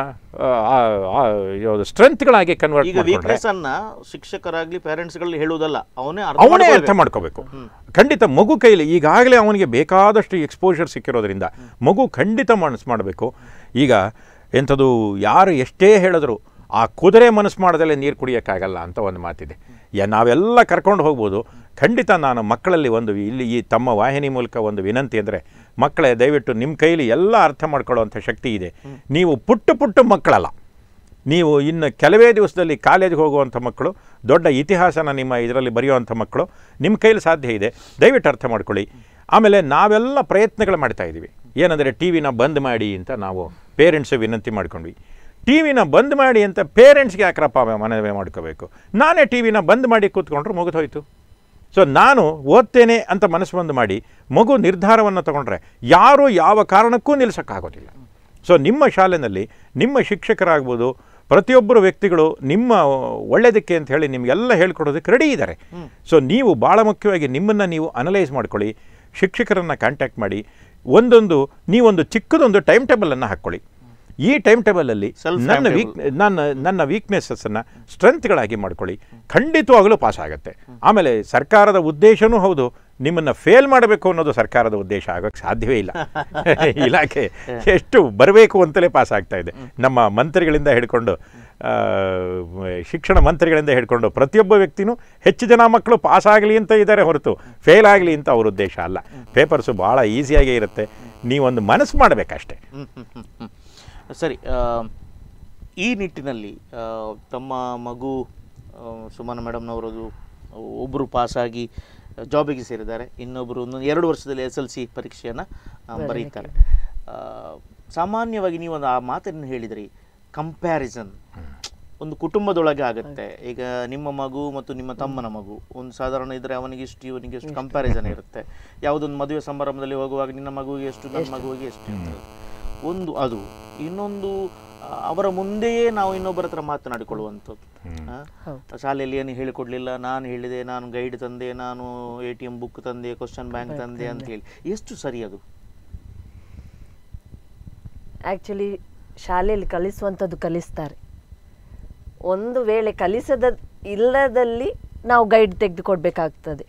ಯಾವುದು ಸ್ಟ್ರೆಂತ್ಗಳಾಗಿ ಕನ್ವರ್ಟ್ ಈಗ ವೀಕ್ನೆಸ್ ಅನ್ನ ಶಿಕ್ಷಕರಾಗ್ಲಿ ಪೇರೆಂಟ್ಸ್ ಗಳಲ್ಲಿ ಹೇಳುವುದಲ್ಲ ಅವನೇ ಅರ್ಥ ಅವನೇ ಅರ್ಥ ಮಾಡ್ಕೊಳ್ಬೇಕು. ಮಾಡ್ಕೋಬೇಕು ಖಂಡಿತ ಮಗು ಕೈಲಿ ಈಗಾಗಲೇ ಅವನಿಗೆ ಬೇಕಾದಷ್ಟು ಎಕ್ಸ್ಪೋಜರ್ ಸಿಕ್ಕಿರೋದ್ರಿಂದ ಮಗು ಖಂಡಿತ ಮನಸ್ಸು ಮಾಡಬೇಕು ಈಗ ಎಂಥದ್ದು ಯಾರು ಎಷ್ಟೇ ಹೇಳಿದ್ರು ಆ ಕುದುರೆ ಮನಸ್ಸು ಮಾಡದಲ್ಲೇ ನೀರು ಕುಡಿಯೋಕ್ಕಾಗಲ್ಲ ಅಂತ ಒಂದು ಮಾತಿದೆ ಯಾ ನಾವೆಲ್ಲ ಕರ್ಕೊಂಡು ಹೋಗ್ಬೋದು ಖಂಡಿತ ನಾನು ಮಕ್ಕಳಲ್ಲಿ ಒಂದು ಇಲ್ಲಿ ಈ ತಮ್ಮ ವಾಹಿನಿ ಮೂಲಕ ಒಂದು ವಿನಂತಿ ಅಂದರೆ ಮಕ್ಕಳೇ ದಯವಿಟ್ಟು ನಿಮ್ಮ ಕೈಲಿ ಎಲ್ಲ ಅರ್ಥ ಮಾಡ್ಕೊಳ್ಳೋವಂಥ ಶಕ್ತಿ ಇದೆ ನೀವು ಪುಟ್ಟ ಪುಟ್ಟ ಮಕ್ಕಳಲ್ಲ ನೀವು ಇನ್ನು ಕೆಲವೇ ದಿವಸದಲ್ಲಿ ಕಾಲೇಜ್ಗೆ ಹೋಗುವಂಥ ಮಕ್ಕಳು ದೊಡ್ಡ ಇತಿಹಾಸನ ನಿಮ್ಮ ಇದರಲ್ಲಿ ಬರೆಯುವಂಥ ಮಕ್ಕಳು ನಿಮ್ಮ ಕೈಲಿ ಸಾಧ್ಯ ಇದೆ ದಯವಿಟ್ಟು ಅರ್ಥ ಮಾಡ್ಕೊಳ್ಳಿ ಆಮೇಲೆ ನಾವೆಲ್ಲ ಪ್ರಯತ್ನಗಳು ಮಾಡ್ತಾ ಇದ್ದೀವಿ ಏನಂದರೆ ಟಿ ವಿನ ಬಂದ್ ಮಾಡಿ ಅಂತ ನಾವು ಪೇರೆಂಟ್ಸ್ ವಿನಂತಿ ಮಾಡ್ಕೊಂಡ್ವಿ ಟಿ ವಿನ ಬಂದ್ ಮಾಡಿ ಅಂತ ಪೇರೆಂಟ್ಸ್ಗೆ ಯಾಕ್ರಪ್ಪ ಮನವಿ ಮಾಡ್ಕೋಬೇಕು ನಾನೇ ಟಿ ವಿನ ಬಂದ್ ಮಾಡಿ ಕೂತ್ಕೊಂಡ್ರೆ ಮುಗಿದೋಯ್ತು ಸೊ ನಾನು ಓದ್ತೇನೆ ಅಂತ ಮನಸ್ಸು ಬಂದು ಮಾಡಿ ಮಗು ನಿರ್ಧಾರವನ್ನು ತಗೊಂಡ್ರೆ ಯಾರೂ ಯಾವ ಕಾರಣಕ್ಕೂ ನಿಲ್ಲಿಸೋಕ್ಕಾಗೋದಿಲ್ಲ ಸೊ ನಿಮ್ಮ ಶಾಲೆಯಲ್ಲಿ ನಿಮ್ಮ ಶಿಕ್ಷಕರಾಗ್ಬೋದು ಪ್ರತಿಯೊಬ್ಬರು ವ್ಯಕ್ತಿಗಳು ನಿಮ್ಮ ಒಳ್ಳೆಯದಕ್ಕೆ ಅಂತ ಹೇಳಿ ನಿಮಗೆಲ್ಲ ಹೇಳ್ಕೊಡೋದಕ್ಕೆ ರೆಡಿ ಇದ್ದಾರೆ ಸೊ ನೀವು ಭಾಳ ಮುಖ್ಯವಾಗಿ ನಿಮ್ಮನ್ನು ನೀವು ಅನಲೈಸ್ ಮಾಡ್ಕೊಳ್ಳಿ ಶಿಕ್ಷಕರನ್ನು ಕಾಂಟ್ಯಾಕ್ಟ್ ಮಾಡಿ ಒಂದೊಂದು ನೀವೊಂದು ಚಿಕ್ಕದೊಂದು ಟೈಮ್ ಟೇಬಲನ್ನು ಹಾಕ್ಕೊಳ್ಳಿ ಈ ಟೈಮ್ ಟೇಬಲಲ್ಲಿ Self ನನ್ನ timetable. ವೀಕ್ ನನ್ನ ನನ್ನ ವೀಕ್ನೆಸ್ಸನ್ನು ಸ್ಟ್ರೆಂತ್ಗಳಾಗಿ ಮಾಡ್ಕೊಳ್ಳಿ ಖಂಡಿತವಾಗಲೂ ಪಾಸ್ ಆಗುತ್ತೆ ಆಮೇಲೆ ಸರ್ಕಾರದ ಉದ್ದೇಶನೂ ಹೌದು ನಿಮ್ಮನ್ನು ಫೇಲ್ ಮಾಡಬೇಕು ಅನ್ನೋದು ಸರ್ಕಾರದ ಉದ್ದೇಶ ಆಗೋಕ್ಕೆ ಸಾಧ್ಯವೇ ಇಲ್ಲ ಇಲಾಖೆ ಎಷ್ಟು ಬರಬೇಕು ಅಂತಲೇ ಪಾಸ್ ಆಗ್ತಾ ಇದೆ ನಮ್ಮ ಮಂತ್ರಿಗಳಿಂದ ಹಿಡ್ಕೊಂಡು ಆ, ಶಿಕ್ಷಣ ಮಂತ್ರಿಗಳಿಂದ ಹಿಡ್ಕೊಂಡು ಪ್ರತಿಯೊಬ್ಬ ವ್ಯಕ್ತಿನೂ ಹೆಚ್ಚು ಜನ ಮಕ್ಕಳು ಪಾಸ್ ಆಗಲಿ ಅಂತ ಇದ್ದಾರೆ ಹೊರತು ಫೇಲ್ ಆಗಲಿ ಅಂತ ಅವ್ರ ಉದ್ದೇಶ ಅಲ್ಲ ಪೇಪರ್ಸು ಭಾಳ ಈಸಿಯಾಗೇ ಇರುತ್ತೆ ನೀವೊಂದು ಮನಸ್ಸು ಮಾಡಬೇಕಷ್ಟೇ ಹ್ಮ್, ಹ್ಮ್, ಹ್ಮ್, ಹ್ಮ್. ಸರಿ ಆ, ಈ ನಿಟ್ಟಿನಲ್ಲಿ ಆ, ತಮ್ಮ ಮಗು ಆ, ಸುಮನ ಮೇಡಮ್ನವರದು ಒಬ್ಬರು ಪಾಸಾಗಿ ಜಾಬಿಗೆ ಸೇರಿದ್ದಾರೆ ಇನ್ನೊಬ್ಬರು ಒಂದು ಎರಡು ವರ್ಷದಲ್ಲಿ ಎಸ್ ಎಲ್ ಸಿ ಪರೀಕ್ಷೆಯನ್ನು ಬರೀತಾರೆ ಆ, ಸಾಮಾನ್ಯವಾಗಿ ನೀವು ಒಂದು ಆ ಮಾತನ್ನು ಹೇಳಿದ್ರಿ ಕಂಪ್ಯಾರಿಸನ್ ಒಂದು ಕುಟುಂಬದೊಳಗೆ ಆಗುತ್ತೆ ಈಗ ನಿಮ್ಮ ಮಗು ಮತ್ತು ನಿಮ್ಮ ತಮ್ಮನ ಮಗು ಒಂದು ಸಾಧಾರಣ ಇದ್ರೆ ಅವನಿಗೆ ಇಷ್ಟು ಇವನಿಗೆ ಎಷ್ಟು ಕಂಪ್ಯಾರಿಸನ್ ಇರುತ್ತೆ ಯಾವುದೊಂದು ಮದುವೆ ಸಮಾರಂಭದಲ್ಲಿ ಹೋಗುವಾಗ ನಿನ್ನ ಮಗುವಿಗೆ ಎಷ್ಟು ನನ್ನ ಮಗುವಿಗೆ ಎಷ್ಟು ಇರ್ತದೆ. ಒಂದು ಅದು ಇನ್ನೊಂದು ಆ, ಅವರ ಮುಂದೆಯೇ ನಾವು ಇನ್ನೊಬ್ಬರ ಹತ್ರ ಮಾತನಾಡಿಕೊಳ್ಳುವಂಥದ್ದು ಆ? ಶಾಲೆಯಲ್ಲಿ ಏನು ಹೇಳಿಕೊಡ್ಲಿಲ್ಲ ನಾನು ಹೇಳಿದೆ ನಾನು ಗೈಡ್ ತಂದೆ ನಾನು ಎ ಟಿ ಎಂ ಬುಕ್ ತಂದೆ ಕ್ವಶನ್ ಬ್ಯಾಂಕ್ ತಂದೆ ಅಂತ ಹೇಳಿ ಎಷ್ಟು ಸರಿ ಅದು ಆ್ಯಕ್ಚುಲಿ ಶಾಲೆಯಲ್ಲಿ ಕಲಿಸುವಂಥದ್ದು ಕಲಿಸ್ತಾರೆ ಒಂದು ವೇಳೆ ಕಲಿಸದ ಇಲ್ಲದಲ್ಲಿ ನಾವು ಗೈಡ್ ತೆಗೆದುಕೊಡ್ಬೇಕಾಗ್ತದೆ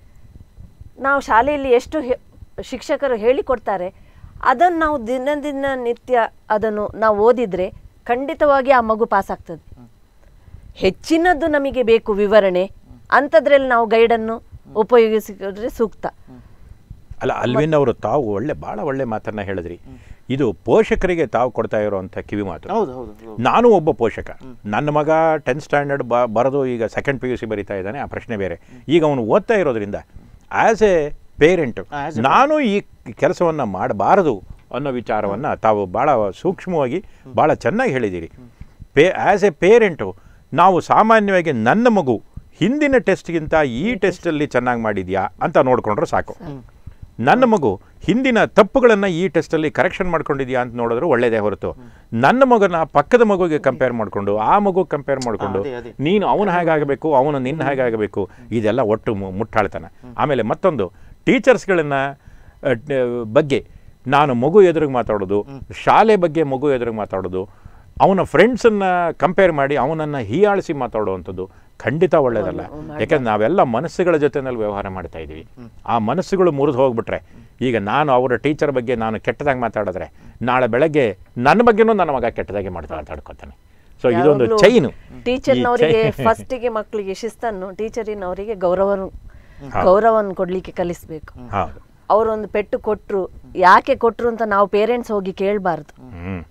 ನಾವು ಶಾಲೆಯಲ್ಲಿ ಎಷ್ಟು ಹೆ- ಶಿಕ್ಷಕರು ಹೇಳಿಕೊಡ್ತಾರೆ ಅದನ್ನು ನಾವು ದಿನ ದಿನ ನಿತ್ಯ ಅದನ್ನು ನಾವು ಓದಿದರೆ ಖಂಡಿತವಾಗಿ ಆ ಮಗು ಪಾಸ್ ಆಗ್ತದೆ ಹೆಚ್ಚಿನದ್ದು ನಮಗೆ ಬೇಕು ವಿವರಣೆ ಅಂಥದ್ರಲ್ಲಿ ನಾವು ಗೈಡನ್ನು ಉಪಯೋಗಿಸಿದ್ರೆ ಸೂಕ್ತ ಅಲ್ಲ ಅಲ್ವಿನ್ ಅವರು ತಾವು ಒಳ್ಳೆ ಭಾಳ ಒಳ್ಳೆ ಮಾತನ್ನ ಹೇಳಿದ್ರಿ ಇದು ಪೋಷಕರಿಗೆ ತಾವು ಕೊಡ್ತಾ ಇರುವಂಥ ಕಿವಿ ಮಾತು ಹೌದು ಹೌದು ಹೌದು ನಾನು ಒಬ್ಬ ಪೋಷಕ ನನ್ನ ಮಗ ಟೆಂತ್ ಸ್ಟ್ಯಾಂಡರ್ಡ್ ಬ ಬರೆದು ಈಗ ಸೆಕೆಂಡ್ ಪಿ ಯು ಸಿ ಬರಿತಾ ಇದ್ದಾನೆ ಆ ಪ್ರಶ್ನೆ ಬೇರೆ ಈಗ ಅವನು ಓದ್ತಾ ಇರೋದ್ರಿಂದ as a parent Ah, as a ನಾನು ಈ ಕೆಲಸವನ್ನು ಮಾಡಬಾರದು ಅನ್ನೋ ವಿಚಾರವನ್ನು ತಾವು ಭಾಳ ಸೂಕ್ಷ್ಮವಾಗಿ ಭಾಳ ಚೆನ್ನಾಗಿ ಹೇಳಿದ್ದೀರಿ ಪೇ ಆ್ಯಸ್ ಎ ಪೇರೆಂಟು ನಾವು ಸಾಮಾನ್ಯವಾಗಿ ನನ್ನ ಮಗು ಹಿಂದಿನ ಟೆಸ್ಟ್ಗಿಂತ ಈ ಟೆಸ್ಟಲ್ಲಿ ಚೆನ್ನಾಗಿ ಮಾಡಿದ್ಯಾ ಅಂತ ನೋಡಿಕೊಂಡ್ರೆ ಸಾಕು ನನ್ನ ಮಗು ಹಿಂದಿನ ತಪ್ಪುಗಳನ್ನು ಈ ಟೆಸ್ಟಲ್ಲಿ ಕರೆಕ್ಷನ್ ಮಾಡ್ಕೊಂಡಿದ್ಯಾ ಅಂತ ನೋಡಿದ್ರೆ ಒಳ್ಳೇದೇ ಹೊರತು ನನ್ನ ಮಗನ ಪಕ್ಕದ ಮಗುಗೆ ಕಂಪೇರ್ ಮಾಡಿಕೊಂಡು ಆ ಮಗು ಕಂಪೇರ್ ಮಾಡಿಕೊಂಡು ಅದೇ, ಅದೇ. ನೀನು ಅವನು ಹೇಗಾಗಬೇಕು ಅವನು ನಿನ್ನ ಹೇಗಾಗಬೇಕು ಇದೆಲ್ಲ ಒಟ್ಟು ಮು- ಮುಟ್ಟಾಳ್ತನ ಆಮೇಲೆ ಮತ್ತೊಂದು ಟೀಚರ್ಸ್ಗಳನ್ನ ಅಹ್, ಟ- ಬಗ್ಗೆ ನಾನು ಮಗು ಎದುರಿಗೆ ಮಾತಾಡೋದು ಶಾಲೆ ಬಗ್ಗೆ ಮಗು ಎದುರಿಗೆ ಮಾತಾಡೋದು ಅವನ ಫ್ರೆಂಡ್ಸನ್ನು ಕಂಪೇರ್ ಮಾಡಿ ಅವನನ್ನು ಹೀಯಾಳಿಸಿ ಮಾತಾಡುವಂಥದ್ದು ಖಂಡಿತ ಒಳ್ಳೆಯದಲ್ಲ ಯಾಕಂದ್ರೆ ನಾವೆಲ್ಲ ಮನಸ್ಸುಗಳ ಜೊತೆನಲ್ಲಿ ವ್ಯವಹಾರ ಮಾಡ್ತಾ ಇದ್ದೀವಿ ಆ ಮನಸ್ಸುಗಳು ಮುರಿದು ಹೋಗ್ಬಿಟ್ರೆ ಈಗ ನಾನು ಅವರ ಟೀಚರ್ ಬಗ್ಗೆ ನಾನು ಕೆಟ್ಟದಾಗಿ ಮಾತಾಡಿದ್ರೆ ನಾಳೆ ಬೆಳಗ್ಗೆ ನನ್ನ ಬಗ್ಗೆನೂ ನನ್ನ ಮಗ ಕೆಟ್ಟದಾಗಿ ಮಾಡ್ತಾ ಮಾತಾಡ್ಕೊತಾನೆ ಸೊ ಇದೊಂದು ಯಾವಾಗ್ಲೂ ಚೈನು ಟೀಚರ್ನವರಿಗೆ ಫಸ್ಟಿಗೆ ಮಕ್ಕಳಿಗೆ ಶಿಸ್ತನ್ನು ಟೀಚರಿನವರಿಗೆ ಗೌರವನು ಗೌರವವನ್ನು ಕೊಡ್ಲಿಕ್ಕೆ ಕಲಿಸ್ಬೇಕು ಹೌದು ಅವರೊಂದು ಪೆಟ್ಟು ಕೊಟ್ರು ಯಾಕೆ ಕೊಟ್ರು ಅಂತ ನಾವು ಪೇರೆಂಟ್ಸ್ ಹೋಗಿ ಕೇಳಬಾರ್ದು ಹ್ಮ್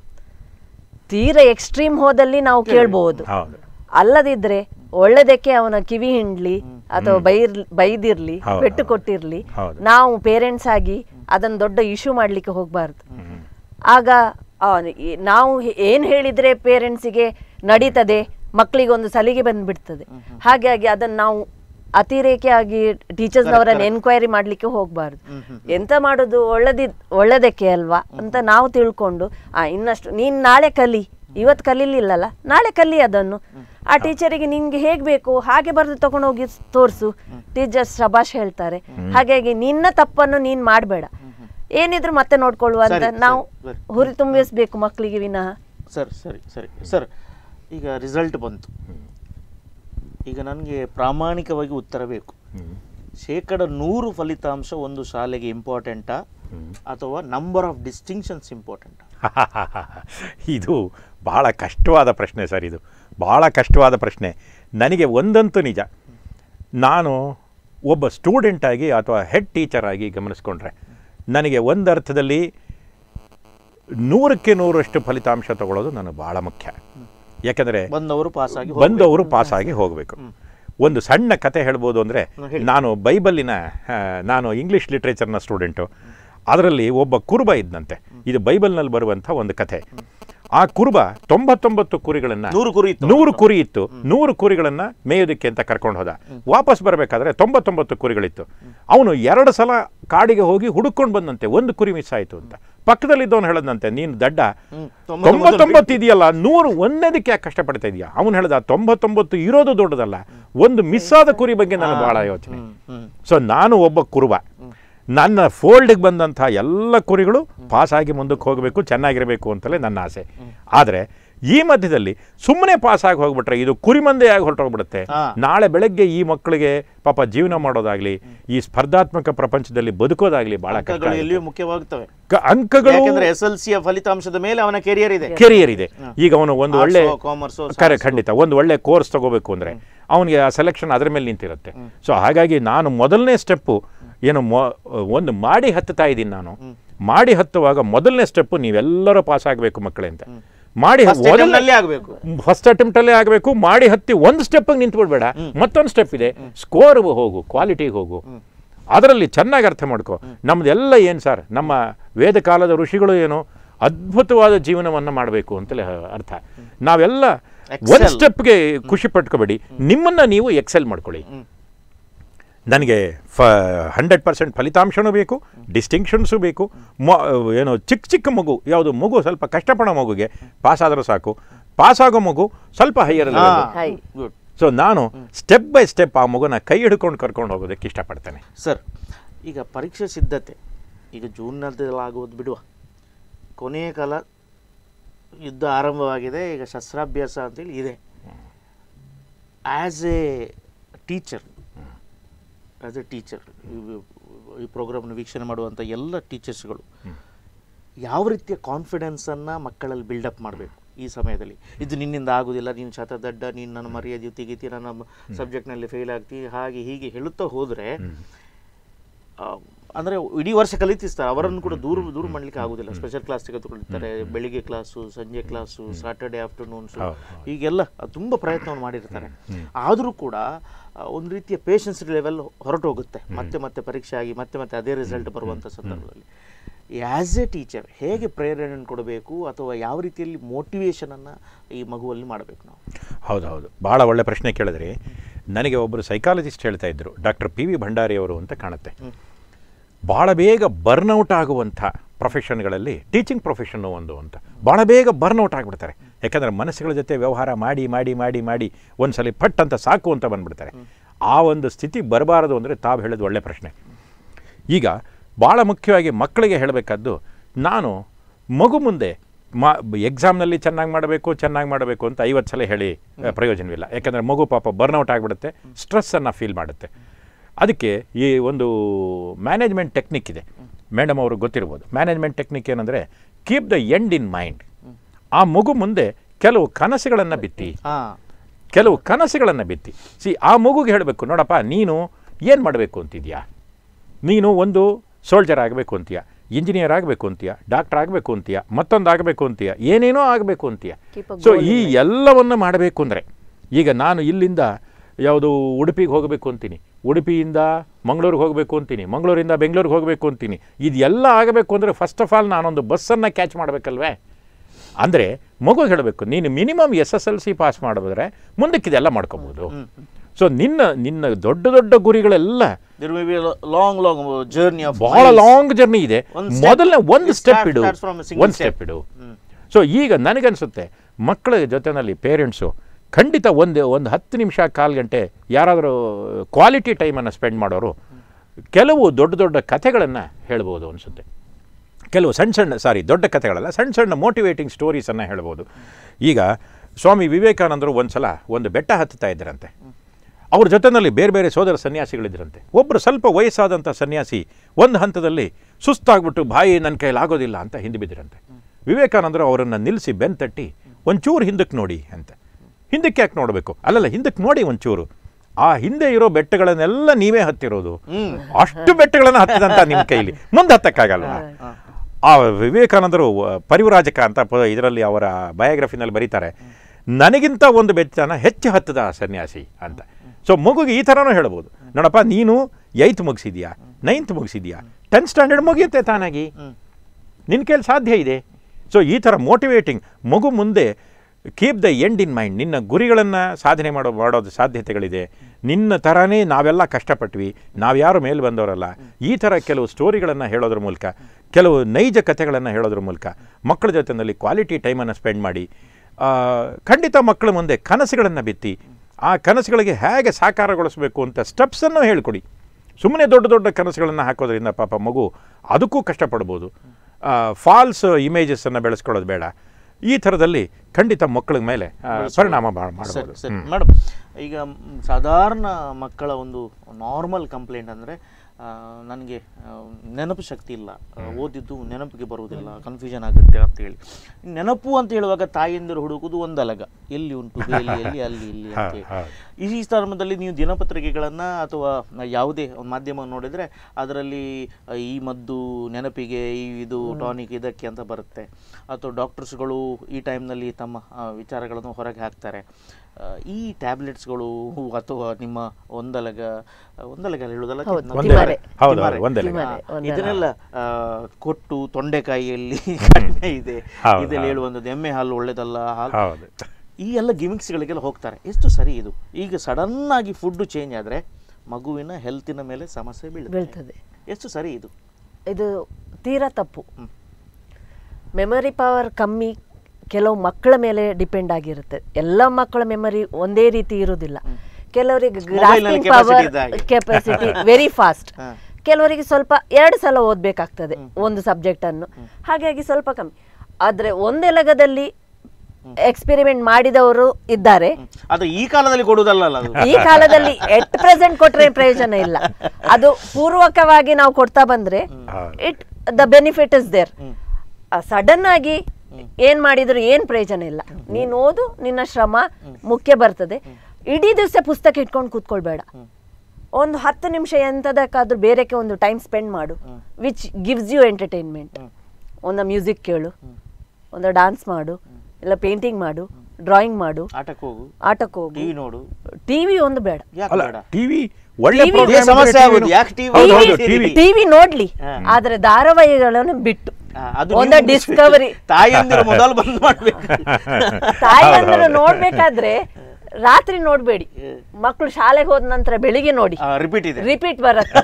ತೀರಾ ಎಕ್ಸ್ಟ್ರೀಮ್ ಹೋದಲ್ಲಿ ನಾವು ಕೇಳ್ಬಹುದು ಹೌದು ಅಲ್ಲದಿದ್ರೆ ಒಳ್ಳೆದಕ್ಕೆ ಅವನ ಕಿವಿ ಹಿಂಡ್ಲಿ ಅಥವಾ ಬೈರ್ ಬೈದಿರ್ಲಿ ಹೌದು, ಪೆಟ್ಟು ಹೌದು. ಕೊಟ್ಟಿರ್ಲಿ ಹೌದು. ನಾವು ಪೇರೆಂಟ್ಸ್ ಆಗಿ ಅದನ್ನ ದೊಡ್ಡ ಇಶ್ಯೂ ಮಾಡ್ಲಿಕ್ಕೆ ಹೋಗ್ಬಾರ್ದು ಆಗ ಅವನು ಈ- ನಾವು ಹೆ- ಏನ್ ಹೇಳಿದ್ರೆ ಪೇರೆಂಟ್ಸಿಗೆ ನಡೀತದೆ ಮಕ್ಕಳಿಗೆ ಒಂದು ಸಲಿಗೆ ಬಂದ್ಬಿಡ್ತದೆ ಹಾಗಾಗಿ ಅದನ್ನ ನಾವು ಅತಿರೇಕಿಯಾಗಿ ಟೀಚರ್ಸ್ನವರನ್ನ ಎನ್ಕ್ವೈರಿ ಮಾಡ್ಲಿಕ್ಕೆ ಹೋಗ್ಬಾರ್ದು ಎಂತ ಮಾಡೋದು ಒಳ್ಳೇದಿ ಒಳ್ಳೇದಕ್ಕೆ ಅಲ್ವಾ ಅಂತ ನಾವು ತಿಳ್ಕೊಂಡು ಆ ಇನ್ನಷ್ಟು ನೀನ್ ನಾಳೆ ಕಲಿ ಇವತ್ತು ಕಲೀಲಿಲ್ಲಲ್ಲ ನಾಳೆ ಕಲಿ ಅದನ್ನು ಆ ಟೀಚರಿಗೆ ನಿನ್ಗೆ ಹೇಗ್ ಬೇಕು ಹಾಗೆ ಬರೆದು ತಗೊಂಡೋಗಿ ತೋರಿಸು ಟೀಚರ್ಸ್ ಶಬಾಷ್ ಹೇಳ್ತಾರೆ ಹಾಗಾಗಿ ನಿನ್ನ ತಪ್ಪನ್ನು ನೀನ್ ಮಾಡಬೇಡ ಏನಿದ್ರು ಮತ್ತೆ ನೋಡ್ಕೊಳ್ಳುವ ಅಂತ ಸರಿ, ನಾವು ಸರಿ, ಸರಿ. ಹುರಿ ತುಂಬಿಸ್ಬೇಕು ಮಕ್ಕಳಿಗೆ ವಿನಃ ಸರ್ ಸರಿ ಸರಿ ಸರ್ ಈಗ ರಿಸಲ್ಟ್ ಬಂತು ಈಗ ನನಗೆ ಪ್ರಾಮಾಣಿಕವಾಗಿ ಉತ್ತರ ಬೇಕು ಹ್ಮ್. ಶೇಕಡ ನೂರು ಫಲಿತಾಂಶ ಒಂದು ಶಾಲೆಗೆ ಇಂಪಾರ್ಟೆಂಟಾ ಅಥವಾ ನಂಬರ್ ಆಫ್ ಡಿಸ್ಟಿಂಕ್ಷನ್ಸ್ ಇಂಪಾರ್ಟೆಂಟಾ ಇದು ಬಹಳ ಕಷ್ಟವಾದ ಪ್ರಶ್ನೆ ಸರ್ ಇದು ಬಹಳ ಕಷ್ಟವಾದ ಪ್ರಶ್ನೆ ನನಗೆ ಒಂದಂತೂ ನಿಜ ನಾನು ಒಬ್ಬ ಸ್ಟೂಡೆಂಟಾಗಿ ಅಥವಾ ಹೆಡ್ ಟೀಚರ್ ಆಗಿ ಗಮನಿಸ್ಕೊಂಡ್ರೆ ನನಗೆ ಒಂದು ಅರ್ಥದಲ್ಲಿ ನೂರಕ್ಕೆ ನೂರಷ್ಟು ಫಲಿತಾಂಶ ತಗೊಳ್ಳೋದು ನನಗೆ ಭಾಳ ಮುಖ್ಯ ಯಾಕೆಂದರೆ ಬಂದವರು ಪಾಸ್ ಆಗಿ ಬಂದವರು ಪಾಸ್ ಆಗಿ ಹೋಗಬೇಕು ಒಂದು ಸಣ್ಣ ಕತೆ ಹೇಳ್ಬೋದು ಅಂದರೆ ನಾನು ಬೈಬಲ್ಲಿನ ಆ, ನಾನು ಇಂಗ್ಲೀಷ್ ಲಿಟ್ರೇಚರ್ನ ಸ್ಟೂಡೆಂಟು ಅದರಲ್ಲಿ ಒಬ್ಬ ಕುರುಬ ಇದ್ದಂತೆ ಇದು ಬೈಬಲ್ನಲ್ಲಿ ಬರುವಂಥ ಒಂದು ಕಥೆ ಆ ಕುರುಬ ತೊಂಬತ್ತೊಂಬತ್ತು ಕುರಿಗಳನ್ನು ನೂರು ಕುರಿ ಇತ್ತು ನೂರು ಕುರಿ ಇತ್ತು ನೂರು ಕುರಿಗಳನ್ನು ಮೇಯೋದಕ್ಕೆ ಅಂತ ಕರ್ಕೊಂಡು ಹೋದ ವಾಪಸ್ ಬರಬೇಕಾದ್ರೆ ತೊಂಬತ್ತೊಂಬತ್ತು ಕುರಿಗಳಿತ್ತು ಅವನು ಎರಡು ಸಲ ಕಾಡಿಗೆ ಹೋಗಿ ಹುಡುಕೊಂಡು ಬಂದಂತೆ ಒಂದು ಕುರಿ ಮಿಸ್ ಆಯಿತು ಅಂತ ಪಕ್ಕದಲ್ಲಿದ್ದವನು ಹೇಳದಂತೆ ನೀನು ದಡ್ಡ ಹ್ಮ್. ತೊಂಬತ್ತೊಂಬತ್ತು ಇದೆಯಲ್ಲ ನೂರು ಒಂದನೇದಕ್ಕೆ ಯಾಕೆ ಕಷ್ಟಪಡ್ತಾ ಇದೆಯಾ ಅವನು ಹೇಳ್ದ ತೊಂಬತ್ತೊಂಬತ್ತು ಇರೋದು ದೊಡ್ಡದಲ್ಲ ಒಂದು ಮಿಸ್ ಆದ ಕುರಿ ಬಗ್ಗೆ ನನಗೆ ಬಹಳ ಯೋಚನೆ ಹ್ಮ್, ಹ್ಮ್. ಸೊ ನಾನು ಒಬ್ಬ ಕುರುಬ ನನ್ನ ಫೋಲ್ಡ್ಗೆ ಬಂದಂಥ ಎಲ್ಲ ಕುರಿಗಳು ಪಾಸಾಗಿ ಮುಂದಕ್ಕೆ ಹೋಗಬೇಕು ಚೆನ್ನಾಗಿರಬೇಕು ಅಂತಲೇ ನನ್ನ ಆಸೆ ಆದರೆ ಈ ಮಧ್ಯದಲ್ಲಿ ಸುಮ್ಮನೆ ಪಾಸಾಗಿ ಹೋಗ್ಬಿಟ್ರೆ ಇದು ಕುರಿಮಂದೆಯಾಗಿ ಹೊರಟೋಗ್ಬಿಡುತ್ತೆ ಹಾ. ನಾಳೆ ಬೆಳಗ್ಗೆ ಈ ಮಕ್ಕಳಿಗೆ ಪಾಪ ಜೀವನ ಮಾಡೋದಾಗ್ಲಿ ಈ ಸ್ಪರ್ಧಾತ್ಮಕ ಪ್ರಪಂಚದಲ್ಲಿ ಬದುಕೋದಾಗ್ಲಿ ಬಹಳ ಕಷ್ಟ ಅಂಕಗಳು ಆಗುತ್ತೆ. ಎಲ್ಲಿಯೂ ಮುಖ್ಯವಾಗ್ತವೆ ಕ- ಅಂಕಗಳು ಯಾಕಂದ್ರೆ ಎಸ್ ಎಲ್ ಸಿಯ ಫಲಿತಾಂಶದ ಮೇಲೆ ಅವನ ಕೆರಿಯರ್ ಇದೆ ಕೆರಿಯರ್ ಇದೆ ಈಗ ಅವನು ಒಂದು Arts ಒಳ್ಳೆ ಓ, commerce ಓ, ಕರೆ science ಓ. ಖಂಡಿತ ಒಂದು ಒಳ್ಳೆ ಕೋರ್ಸ್ ತಗೋಬೇಕು ಅಂದರೆ ಅವನಿಗೆ ಆ ಸೆಲೆಕ್ಷನ್ ಅದರ ಮೇಲೆ ನಿಂತಿರುತ್ತೆ ಸೊ ಹಾಗಾಗಿ ನಾನು ಮೊದಲನೇ ಸ್ಟೆಪ್ಪು ಏನು ಮೊ ಒಂದು ಮಾಡಿ ಹತ್ತುತ್ತಾ ಇದ್ದೀನಿ ನಾನು ಮಾಡಿ ಹತ್ತುವಾಗ ಮೊದಲನೇ ಸ್ಟೆಪ್ಪು ನೀವೆಲ್ಲರೂ ಪಾಸ್ ಆಗಬೇಕು ಮಕ್ಕಳೇ ಅಂತ ಮಾಡಿ First attempt ಅಲ್ಲೇ ಆಗ್ಬೇಕು ಫಸ್ಟ್ ಅಟೆಂಪ್ಟಲ್ಲೇ ಆಗಬೇಕು ಮಾಡಿ ಹತ್ತಿ ಒಂದು ಸ್ಟೆಪ್ಪಿಗೆ ನಿಂತ್ಬಿಡ್ಬೇಡ ಮತ್ತೊಂದು ಸ್ಟೆಪ್ ಇದೆ ಸ್ಕೋರ್ ಹೋಗು ಕ್ವಾಲಿಟಿಗೆ ಹೋಗು ಅದರಲ್ಲಿ ಚೆನ್ನಾಗಿ ಅರ್ಥ ಮಾಡ್ಕೊ ನಮ್ದೆಲ್ಲ ಏನು ಸರ್ ನಮ್ಮ ವೇದ ಕಾಲದ ಋಷಿಗಳು ಏನು ಅದ್ಭುತವಾದ ಜೀವನವನ್ನು ಮಾಡಬೇಕು ಅಂತಲೇ ಅರ್ಥ ನಾವೆಲ್ಲ ಒಂದು Excel. ಸ್ಟೆಪ್ಗೆ ಖುಷಿ ಪಟ್ಕೋಬೇಡಿ ನಿಮ್ಮನ್ನು ನೀವು ಎಕ್ಸೆಲ್ ಮಾಡ್ಕೊಳ್ಳಿ ನನಗೆ ಫ ಹಂಡ್ರೆಡ್ ಪರ್ಸೆಂಟ್ ಫಲಿತಾಂಶನೂ ಬೇಕು ಡಿಸ್ಟಿಂಕ್ಷನ್ಸು ಬೇಕು ಮೊ ಏನು ಚಿಕ್ಕ ಚಿಕ್ಕ ಮಗು ಯಾವುದು ಮಗು ಸ್ವಲ್ಪ ಕಷ್ಟಪಡೋ ಮಗುಗೆ ಪಾಸ್ ಆದರೂ ಸಾಕು ಪಾಸ್ ಆಗೋ ಮಗು ಸ್ವಲ್ಪ ಹೈಯರ್ ಹೈ. ಗುಡ್ ಸೊ ನಾನು ಸ್ಟೆಪ್ ಬೈ ಸ್ಟೆಪ್ ಆ ಮಗುನ ಕೈ ಹಿಡ್ಕೊಂಡು ಕರ್ಕೊಂಡು ಹೋಗೋದಕ್ಕೆ ಇಷ್ಟಪಡ್ತೇನೆ ಸರ್ ಈಗ ಪರೀಕ್ಷೆ ಸಿದ್ಧತೆ ಈಗ ಜೂನ್ನಲ್ಲಿ ಆಗೋದು ಬಿಡುವ ಕೊನೆಯ ಕಾಲ ಯುದ್ಧ ಆರಂಭವಾಗಿದೆ ಈಗ ಶಸ್ತ್ರಾಭ್ಯಾಸ ಅಂತೇಳಿ ಇದೆ as a teacher as a teacher ಈ ಪ್ರೋಗ್ರಾಮ್ನ ವೀಕ್ಷಣೆ ಮಾಡುವಂಥ ಎಲ್ಲ ಟೀಚರ್ಸ್ಗಳು ಯಾವ ರೀತಿಯ ಕಾನ್ಫಿಡೆನ್ಸನ್ನು ಮಕ್ಕಳಲ್ಲಿ ಬಿಲ್ಡಪ್ ಮಾಡಬೇಕು ಈ ಸಮಯದಲ್ಲಿ ಇದು ನಿನ್ನಿಂದ ಆಗೋದಿಲ್ಲ ನೀನು ಶತದಡ್ಡ ನೀನು ನನ್ನ ಮರ್ಯಾದೆ ತೆಗಿತಿ ನನ್ನ ಸಬ್ಜೆಕ್ಟ್ನಲ್ಲಿ ಫೇಲ್ ಆಗ್ತಿ ಹಾಗೆ ಹೀಗೆ ಹೇಳುತ್ತಾ ಹೋದರೆ ಅಂದರೆ ಇಡೀ ವರ್ಷ ಕಲಿತಿಸ್ತಾರೆ ಅವರನ್ನು ಕೂಡ ದೂರ ದೂರ ಮಾಡಲಿಕ್ಕೆ ಆಗೋದಿಲ್ಲ ಸ್ಪೆಷಲ್ ಕ್ಲಾಸ್ ತೆಗೆದುಕೊಂಡಿರ್ತಾರೆ ಬೆಳಿಗ್ಗೆ ಕ್ಲಾಸು ಸಂಜೆ ಕ್ಲಾಸು ಸಾಟರ್ಡೆ ಆಫ್ಟರ್ನೂನ್ಸು ಹೌದು, ಹೀಗೆಲ್ಲ ತುಂಬ ಪ್ರಯತ್ನವನ್ನು ಮಾಡಿರ್ತಾರೆ ಆದರೂ ಕೂಡ ಆ, ಒಂದು ರೀತಿಯ ಪೇಷನ್ಸ್ ಲೆವೆಲ್ ಹೊರಟು ಹೋಗುತ್ತೆ ಮತ್ತೆ ಮತ್ತೆ ಪರೀಕ್ಷೆ ಆಗಿ ಮತ್ತೆ ಮತ್ತೆ ಅದೇ ರಿಸಲ್ಟ್ ಬರುವಂಥ ಸಂದರ್ಭದಲ್ಲಿ ಆ್ಯಸ್ ಎ ಟೀಚರ್ ಹೇಗೆ ಪ್ರೇರಣೆಯನ್ನು ಕೊಡಬೇಕು ಅಥವಾ ಯಾವ ರೀತಿಯಲ್ಲಿ ಮೋಟಿವೇಶನನ್ನು ಈ ಮಗುವಲ್ಲಿ ಮಾಡಬೇಕು ನಾವು ಹೌದು ಹೌದು ಭಾಳ ಒಳ್ಳೆ ಪ್ರಶ್ನೆ ಕೇಳಿದ್ರಿ ನನಗೆ ಒಬ್ಬರು ಸೈಕಾಲಜಿಸ್ಟ್ ಹೇಳ್ತಾ ಇದ್ದರು ಡಾಕ್ಟರ್ ಪಿ ವಿ ಭಂಡಾರಿ ಅವರು ಅಂತ ಕಾಣುತ್ತೆ ಭಾಳ ಬೇಗ ಬರ್ನೌಟ್ ಆಗುವಂಥ ಪ್ರೊಫೆಷನ್ಗಳಲ್ಲಿ ಟೀಚಿಂಗ್ ಪ್ರೊಫೆಷನ್ನು ಒಂದು ಅಂತ ಭಾಳ ಬೇಗ ಬರ್ನೌಟ್ ಆಗಿಬಿಡ್ತಾರೆ ಯಾಕಂದರೆ ಮನಸ್ಸುಗಳ ಜೊತೆ ವ್ಯವಹಾರ ಮಾಡಿ ಮಾಡಿ ಮಾಡಿ ಮಾಡಿ ಒಂದ್ಸಲಿ ಪಟ್ ಅಂತ ಸಾಕು ಅಂತ ಬಂದ್ಬಿಡ್ತಾರೆ ಆ ಒಂದು ಸ್ಥಿತಿ ಬರಬಾರದು ಅಂದರೆ ತಾವು ಹೇಳಿದ ಒಳ್ಳೆ ಪ್ರಶ್ನೆ ಈಗ ಭಾಳ ಮುಖ್ಯವಾಗಿ ಮಕ್ಕಳಿಗೆ ಹೇಳಬೇಕಾದ್ದು ನಾನು ಮಗು ಮುಂದೆ ಮಾ ಎಕ್ಸಾಮ್ನಲ್ಲಿ ಚೆನ್ನಾಗಿ ಮಾಡಬೇಕು ಚೆನ್ನಾಗಿ ಮಾಡಬೇಕು ಅಂತ ಐವತ್ತು ಸಲ ಹೇಳಿ ಆ, ಪ್ರಯೋಜನವಿಲ್ಲ ಯಾಕಂದರೆ ಮಗು ಪಾಪ ಬರ್ನೌಟ್ ಆಗಿಬಿಡುತ್ತೆ ಸ್ಟ್ರೆಸ್ಸನ್ನು ಫೀಲ್ ಮಾಡುತ್ತೆ ಅದಕ್ಕೆ ಈ ಒಂದು ಮ್ಯಾನೇಜ್ಮೆಂಟ್ ಟೆಕ್ನಿಕ್ ಇದೆ ಮೇಡಮ್ ಅವರು ಗೊತ್ತಿರ್ಬೋದು ಮ್ಯಾನೇಜ್ಮೆಂಟ್ ಟೆಕ್ನಿಕ್ ಏನಂದರೆ keep the end in mind ಆ ಮಗು ಮುಂದೆ ಕೆಲವು ಕನಸುಗಳನ್ನು ಬಿತ್ತಿ ಹಾಂ ಕೆಲವು ಕನಸುಗಳನ್ನು ಬಿತ್ತಿ ಸಿ ಆ ಮಗುಗೆ ಹೇಳಬೇಕು ನೋಡಪ್ಪ ನೀನು ಏನು ಮಾಡಬೇಕು ಅಂತಿದ್ಯಾ ನೀನು ಒಂದು ಸೋಲ್ಜರ್ ಆಗಬೇಕು ಅಂತೀಯ ಇಂಜಿನಿಯರ್ ಆಗಬೇಕು ಅಂತೀಯ ಡಾಕ್ಟರ್ ಆಗಬೇಕು ಅಂತೀಯ ಮತ್ತೊಂದು ಆಗಬೇಕು ಅಂತೀಯ ಏನೇನೋ ಆಗಬೇಕು ಅಂತೀಯ Keep a ಸೊ goal ಈ ಎಲ್ಲವನ್ನು ಮಾಡಬೇಕು ಅಂದರೆ ಈಗ ನಾನು ಇಲ್ಲಿಂದ ಯಾವುದು ಉಡುಪಿಗೆ ಹೋಗಬೇಕು ಅಂತೀನಿ ಉಡುಪಿಯಿಂದ ಮಂಗಳೂರಿಗೆ ಹೋಗಬೇಕು ಅಂತೀನಿ ಮಂಗಳೂರಿಂದ ಬೆಂಗಳೂರಿಗೆ ಹೋಗಬೇಕು ಅಂತೀನಿ ಇದೆಲ್ಲ ಆಗಬೇಕು ಅಂದರೆ ಫಸ್ಟ್ ಆಫ್ ಆಲ್ ನಾನೊಂದು ಬಸ್ಸನ್ನು ಕ್ಯಾಚ್ ಮಾಡಬೇಕಲ್ವೇ ಅಂದರೆ ಮಗು ಹೇಳಬೇಕು ನೀನು minimum S S L C pass ಮಾಡಿದ್ರೆ ಮುಂದಕ್ಕೆ ಇದೆಲ್ಲ ಮಾಡ್ಕೋಬೋದು ಸೊ ನಿನ್ನ ನಿನ್ನ ದೊಡ್ಡ ದೊಡ್ಡ ಗುರಿಗಳೆಲ್ಲ there may be long long journey of ಬಹಳ ಲಾಂಗ್ ಜರ್ನಿ ಇದೆ ಒಂದ್ step- ಮೊದಲನೇ ಒಂದು it ಸ್ಟೆಪ್ starts- ಇಡು starts from a single ಒಂದು step. ಸ್ಟೆಪ್ ಇಡು ಸೊ ಈಗ ನನಗನ್ಸುತ್ತೆ ಮಕ್ಕಳ ಜೊತೆನಲ್ಲಿ ಪೇರೆಂಟ್ಸು ಖಂಡಿತ ಒಂದು ಒಂದು ಹತ್ತು ನಿಮಿಷ ಕಾಲು ಗಂಟೆ ಯಾರಾದರೂ ಕ್ವಾಲಿಟಿ ಟೈಮನ್ನು ಸ್ಪೆಂಡ್ ಮಾಡೋರು ಕೆಲವು ದೊಡ್ಡ ದೊಡ್ಡ ಕಥೆಗಳನ್ನು ಹೇಳ್ಬೋದು ಅನಿಸುತ್ತೆ ಕೆಲವು ಸಣ್ಣ ಸಣ್ಣ ಸಾರಿ ದೊಡ್ಡ ಕಥೆಗಳಲ್ಲ ಸಣ್ಣ ಸಣ್ಣ ಮೋಟಿವೇಟಿಂಗ್ ಸ್ಟೋರೀಸನ್ನು ಹೇಳ್ಬೋದು ಈಗ ಸ್ವಾಮಿ ವಿವೇಕಾನಂದರು ಒಂದು ಸಲ ಒಂದು ಬೆಟ್ಟ ಹತ್ತುತ್ತಾ ಇದ್ದರಂತೆ ಅವ್ರ ಜೊತೆನಲ್ಲಿ ಬೇರೆ ಬೇರೆ ಸೋದರ ಸನ್ಯಾಸಿಗಳಿದ್ರಂತೆ ಒಬ್ಬರು ಸ್ವಲ್ಪ ವಯಸ್ಸಾದಂಥ ಸನ್ಯಾಸಿ ಒಂದು ಹಂತದಲ್ಲಿ ಸುಸ್ತಾಗ್ಬಿಟ್ಟು ಬಾಯಿ ನನ್ನ ಕೈಲಿ ಆಗೋದಿಲ್ಲ ಅಂತ ಹಿಂದೆ ಬಿದ್ದಿರಂತೆ ವಿವೇಕಾನಂದರು ಅವರನ್ನು ನಿಲ್ಲಿಸಿ ಬೆನ್ ತಟ್ಟಿ ಒಂಚೂರು ಹಿಂದಕ್ಕೆ ನೋಡಿ ಅಂತ ಹಿಂದಕ್ಕೆ ಯಾಕೆ ನೋಡಬೇಕು ಅಲ್ಲಲ್ಲ ಹಿಂದಕ್ಕೆ ನೋಡಿ ಒಂಚೂರು ಆ ಹಿಂದೆ ಇರೋ ಬೆಟ್ಟಗಳನ್ನೆಲ್ಲ ನೀವೇ ಹತ್ತಿರೋದು ಅಷ್ಟು ಬೆಟ್ಟಗಳನ್ನು ಹತ್ತಿದಂತ ನಿಮ್ಮ ಕೈಲಿ ಮುಂದೆ ಹತ್ತಕ್ಕಾಗಲ್ಲ ಆ ವಿವೇಕಾನಂದರು ವ- ಪರಿವ್ರಾಜಕ ಅಂತ ಇದರಲ್ಲಿ ಅವರ ಬಯೋಗ್ರಫಿನಲ್ಲಿ ಬರೀತಾರೆ ನನಗಿಂತ ಒಂದು ಬೆಟ್ಟನ ಹೆಚ್ಚು ಹತ್ತದ ಸನ್ಯಾಸಿ ಅಂತ ಸೊ ಮಗುಗೆ ಈ ಥರನೂ ಹೇಳ್ಬೋದು ನೋಡಪ್ಪ ನೀನು ಏಯ್ತ್ ಮುಗಿಸಿದ್ಯಾ ನೈನ್ತ್ ಮುಗಿಸಿದ್ಯಾ ಟೆಂತ್ ಸ್ಟ್ಯಾಂಡರ್ಡ್ ಮುಗಿಯುತ್ತೆ ತಾನಾಗಿ ನಿನ್ನ ಕೈಲಿ ಸಾಧ್ಯ ಇದೆ ಸೊ ಈ ಥರ ಮೋಟಿವೇಟಿಂಗ್ ಮಗು ಮುಂದೆ keep the end in mind ನಿನ್ನ ಗುರಿಗಳನ್ನು ಸಾಧನೆ ಮಾಡೋ ಮಾಡೋದು ಸಾಧ್ಯತೆಗಳಿದೆ ನಿನ್ನ ಥರನೇ ನಾವೆಲ್ಲ ಕಷ್ಟಪಟ್ವಿ ನಾವ್ಯಾರು ಮೇಲೆ ಬಂದವರಲ್ಲ ಈ ಥರ ಕೆಲವು ಸ್ಟೋರಿಗಳನ್ನು ಹೇಳೋದ್ರ ಮೂಲಕ ಕೆಲವು ನೈಜ ಕಥೆಗಳನ್ನು ಹೇಳೋದ್ರ ಮೂಲಕ ಮಕ್ಕಳ ಜೊತೆಯಲ್ಲಿ ಕ್ವಾಲಿಟಿ ಟೈಮನ್ನು ಸ್ಪೆಂಡ್ ಮಾಡಿ ಆ, ಖಂಡಿತ ಮಕ್ಕಳ ಮುಂದೆ ಕನಸುಗಳನ್ನು ಬಿತ್ತಿ ಆ ಕನಸುಗಳಿಗೆ ಹೇಗೆ ಸಾಕಾರಗೊಳಿಸಬೇಕು ಅಂತ ಸ್ಟೆಪ್ಸನ್ನು ಹೇಳ್ಕೊಡಿ ಸುಮ್ಮನೆ ದೊಡ್ಡ ದೊಡ್ಡ ಕನಸುಗಳನ್ನು ಹಾಕೋದ್ರಿಂದ ಪಾಪ ಮಗು ಅದಕ್ಕೂ ಕಷ್ಟಪಡ್ಬೋದು ಫಾಲ್ಸ್ ಇಮೇಜಸ್ಸನ್ನು ಬೆಳೆಸ್ಕೊಳ್ಳೋದು ಬೇಡ ಈ ಥರದಲ್ಲಿ ಖಂಡಿತ ಮಕ್ಕಳ ಮೇಲೆ ಆ, ಪರಿಣಾಮ ಮಾ- ಸರಿ ಮಾಡ್ಬೋದು ಸರಿ ಮೇಡಮ್ ಈಗ ಮ್, ಸಾಧಾರಣ ಮಕ್ಕಳ ಒಂದು ನಾರ್ಮಲ್ ಕಂಪ್ಲೇಂಟ್ ಅಂದರೆ ನನಗೆ ನೆನಪು ಶಕ್ತಿ ಇಲ್ಲ ಆ, ಓದಿದ್ದು ನೆನಪಿಗೆ ಬರುವುದಿಲ್ಲ ಕನ್ಫ್ಯೂಷನ್ ಆಗುತ್ತೆ ಅಂತ ಹೇಳಿ ನೆನಪು ಅಂತ ಹೇಳುವಾಗ ತಾಯಿಯಂದಿರು ಹುಡುಕುದು ಒಂದಲಗ ಎಲ್ಲಿ ಉಂಟು ಎಲ್ಲಿ ಎಲ್ಲಿ ಅಲ್ಲಿ ಇಲ್ಲಿ ಅಂತ ಹೇಳಿ ಹೌದು. ಈ ಸಂದರ್ಭದಲ್ಲಿ ನೀವು ದಿನಪತ್ರಿಕೆಗಳನ್ನು ಅಥವಾ ಯಾವುದೇ ಒಂದು ಮಾಧ್ಯಮ ನೋಡಿದರೆ ಅದರಲ್ಲಿ ಆ, ಈ ಮದ್ದು ನೆನಪಿಗೆ ಈ ಇದು ಟಾನಿಕ್ ಇದಕ್ಕೆ ಅಂತ ಬರುತ್ತೆ ಅಥವಾ ಡಾಕ್ಟರ್ಸ್ಗಳು ಈ ಟೈಮ್ನಲ್ಲಿ ತಮ್ಮ ಆ, ವಿಚಾರಗಳನ್ನು ಹೊರಗೆ ಹಾಕ್ತಾರೆ ಆ, ಈ ಟ್ಯಾಬ್ಲೆಟ್ಸ್ಗಳು ಅಥವಾ ನಿಮ್ಮ ಒಂದಲಗ ಒಂದಲಗ ಹೇಳುವುದಲ್ಲ ಹೌದು, ನಾವು ಒಂದೇ ತಿಮರೆ. ಹೌದು ತಿಮರೆ. ಹೌದು ಒಂದೇ ತಿಮರೆ. ಆ, ಒಂದೆಲೆ. ಇದನ್ನೆಲ್ಲ ಆ, ಕೊಟ್ಟು ತೊಂಡೆಕಾಯಿಯಲ್ಲಿ ಕಡಿಮೆ ಇದೆ ಹೌದು, ಇದೆಲ್ಲ ಹೌದು. ಹೇಳುವಂಥದ್ದು ಎಮ್ಮೆ ಹಾಲು ಒಳ್ಳೇದಲ್ಲ ಹಾಲು ಹೌದು ಈ ಎಲ್ಲ ಗಿಮಿಕ್ಸ್ಗಳಿಗೆಲ್ಲ ಹೋಗ್ತಾರೆ ಎಷ್ಟು ಸರಿ ಇದು ಈಗ ಸಡನ್ ಆಗಿ ಫುಡ್ ಚೇಂಜ್ ಆದರೆ ಮಗುವಿನ ಹೆಲ್ತಿನ ಮೇಲೆ ಸಮಸ್ಯೆ ಬೀಳುತ್ತೆ ಬೀಳ್ತದೆ ಎಷ್ಟು ಸರಿ ಇದು ಇದು ತೀರಾ ತಪ್ಪು ಹ್ಮ್. ಮೆಮರಿ ಪವರ್ ಕಮ್ಮಿ ಕೆಲವು ಮಕ್ಕಳ ಮೇಲೆ ಡಿಪೆಂಡ್ ಆಗಿರುತ್ತೆ ಎಲ್ಲ ಮಕ್ಕಳ ಮೆಮರಿ ಒಂದೇ ರೀತಿ ಇರುವುದಿಲ್ಲ ಕೆಲವರಿಗೆ Mobile ನಲ್ಲಿ ಗ್ರಾಸ್ಪಿಂಗ್ capacity ಪವರ್ ಇದ್ದ ಹಾಗೆ. ಕೆಪಾಸಿಟಿ ವೆರಿ ಫಾಸ್ಟ್ ಹಾ. ಕೆಲವರಿಗೆ ಸ್ವಲ್ಪ ಎರಡು ಸಲ ಓದಬೇಕಾಗ್ತದೆ ಒಂದು ಸಬ್ಜೆಕ್ಟ್ ಅನ್ನು ಹಾಗಾಗಿ ಸ್ವಲ್ಪ ಕಮ್ಮಿ ಆದ್ರೆ ಒಂದೆಲಗದಲ್ಲಿ ಎಕ್ಸ್ಪೆರಿಮೆಂಟ್ ಮಾಡಿದವರು ಇದ್ದಾರೆ ಅದು ಈ ಕಾಲದಲ್ಲಿ ಕೊಡುವುದಲ್ಲ ಅಲ್ಲ ಅದು ಈ ಕಾಲದಲ್ಲಿ ಎಟ್ ಪ್ರೆಸೆಂಟ್ ಕೊಟ್ರೆ ಪ್ರಯೋಜನ ಇಲ್ಲ ಅದು ಪೂರ್ವಕವಾಗಿ ನಾವು ಕೊಡ್ತಾ ಬಂದ್ರೆ ಹೌದು. It the benefit is there sudden ಆಗಿ ಏನ್ ಮಾಡಿದ್ರು ಏನ್ ಪ್ರಯೋಜನ ಇಲ್ಲ ನೀನ್ ಓದು ನಿನ್ನ ಶ್ರಮ ಮುಖ್ಯ ಬರ್ತದೆ ಇಡೀ ದಿವಸ ಪುಸ್ತಕ ಇಟ್ಕೊಂಡು ಕೂತ್ಕೊಳ್ಬೇಡ ಒಂದು ಹತ್ತು ನಿಮಿಷ ಎಂತದಕ್ಕಾದ್ರೂ ಬೇರೆಕ್ಕೆ ಒಂದು ಟೈಮ್ ಸ್ಪೆಂಡ್ ಮಾಡು ವಿಚ್ ಗಿವ್ಸ್ ಯು ಎಂಟರ್ಟೈನ್ಮೆಂಟ್ ಒಂದು ಮ್ಯೂಸಿಕ್ ಕೇಳು ಒಂದು ಡಾನ್ಸ್ ಮಾಡು ಇಲ್ಲ ಪೇಂಟಿಂಗ್ ಮಾಡು ಡ್ರಾಯಿಂಗ್ ಮಾಡು ಆಟಕ್ಕೆ ಹೋಗು ಆಟಕ್ಕೆ ಹೋಗು ಟಿವಿ ನೋಡು ಟಿವಿ ಒಂದು ಬೇಡ ಯಾಕೆ ಅಲ್ಲ ಬೇಡ ಟಿವಿ ಒಳ್ಳೆ TV program ಸಮಸ್ಯೆ ಇದ್ರೆ ಆಗೋದು. TV ಯಾಕೆ TV ಹೌದು ಹೌದು TV ಟಿವಿ ಟಿವಿ ನೋಡ್ಲಿ ಹಾ. ಆದ್ರೆ ಧಾರಾವಾಹಿಗಳನ್ನು ಬಿಟ್ಟು ಆ, ಅದು ಒಂದು ನೀವು ಡಿಸ್ಕವರಿ ತಾಯಿಯಂದಿರು ಮೊದಲು ಬಂದ್ ಮಾಡ್ಬೇಕು ತಾಯಿಯಂದ್ರು ನೋಡ್ಬೇಕಾದ್ರೆ ರಾತ್ರಿ ನೋಡ್ಬೇಡಿ ಮಕ್ಕಳು ಶಾಲೆಗೆ ಹೋದ ನಂತರ ಬೆಳಿಗ್ಗೆ ನೋಡಿ ರಿಪೀಟ್ ಇದೆ ರಿಪೀಟ್ ಬರುತ್ತೆ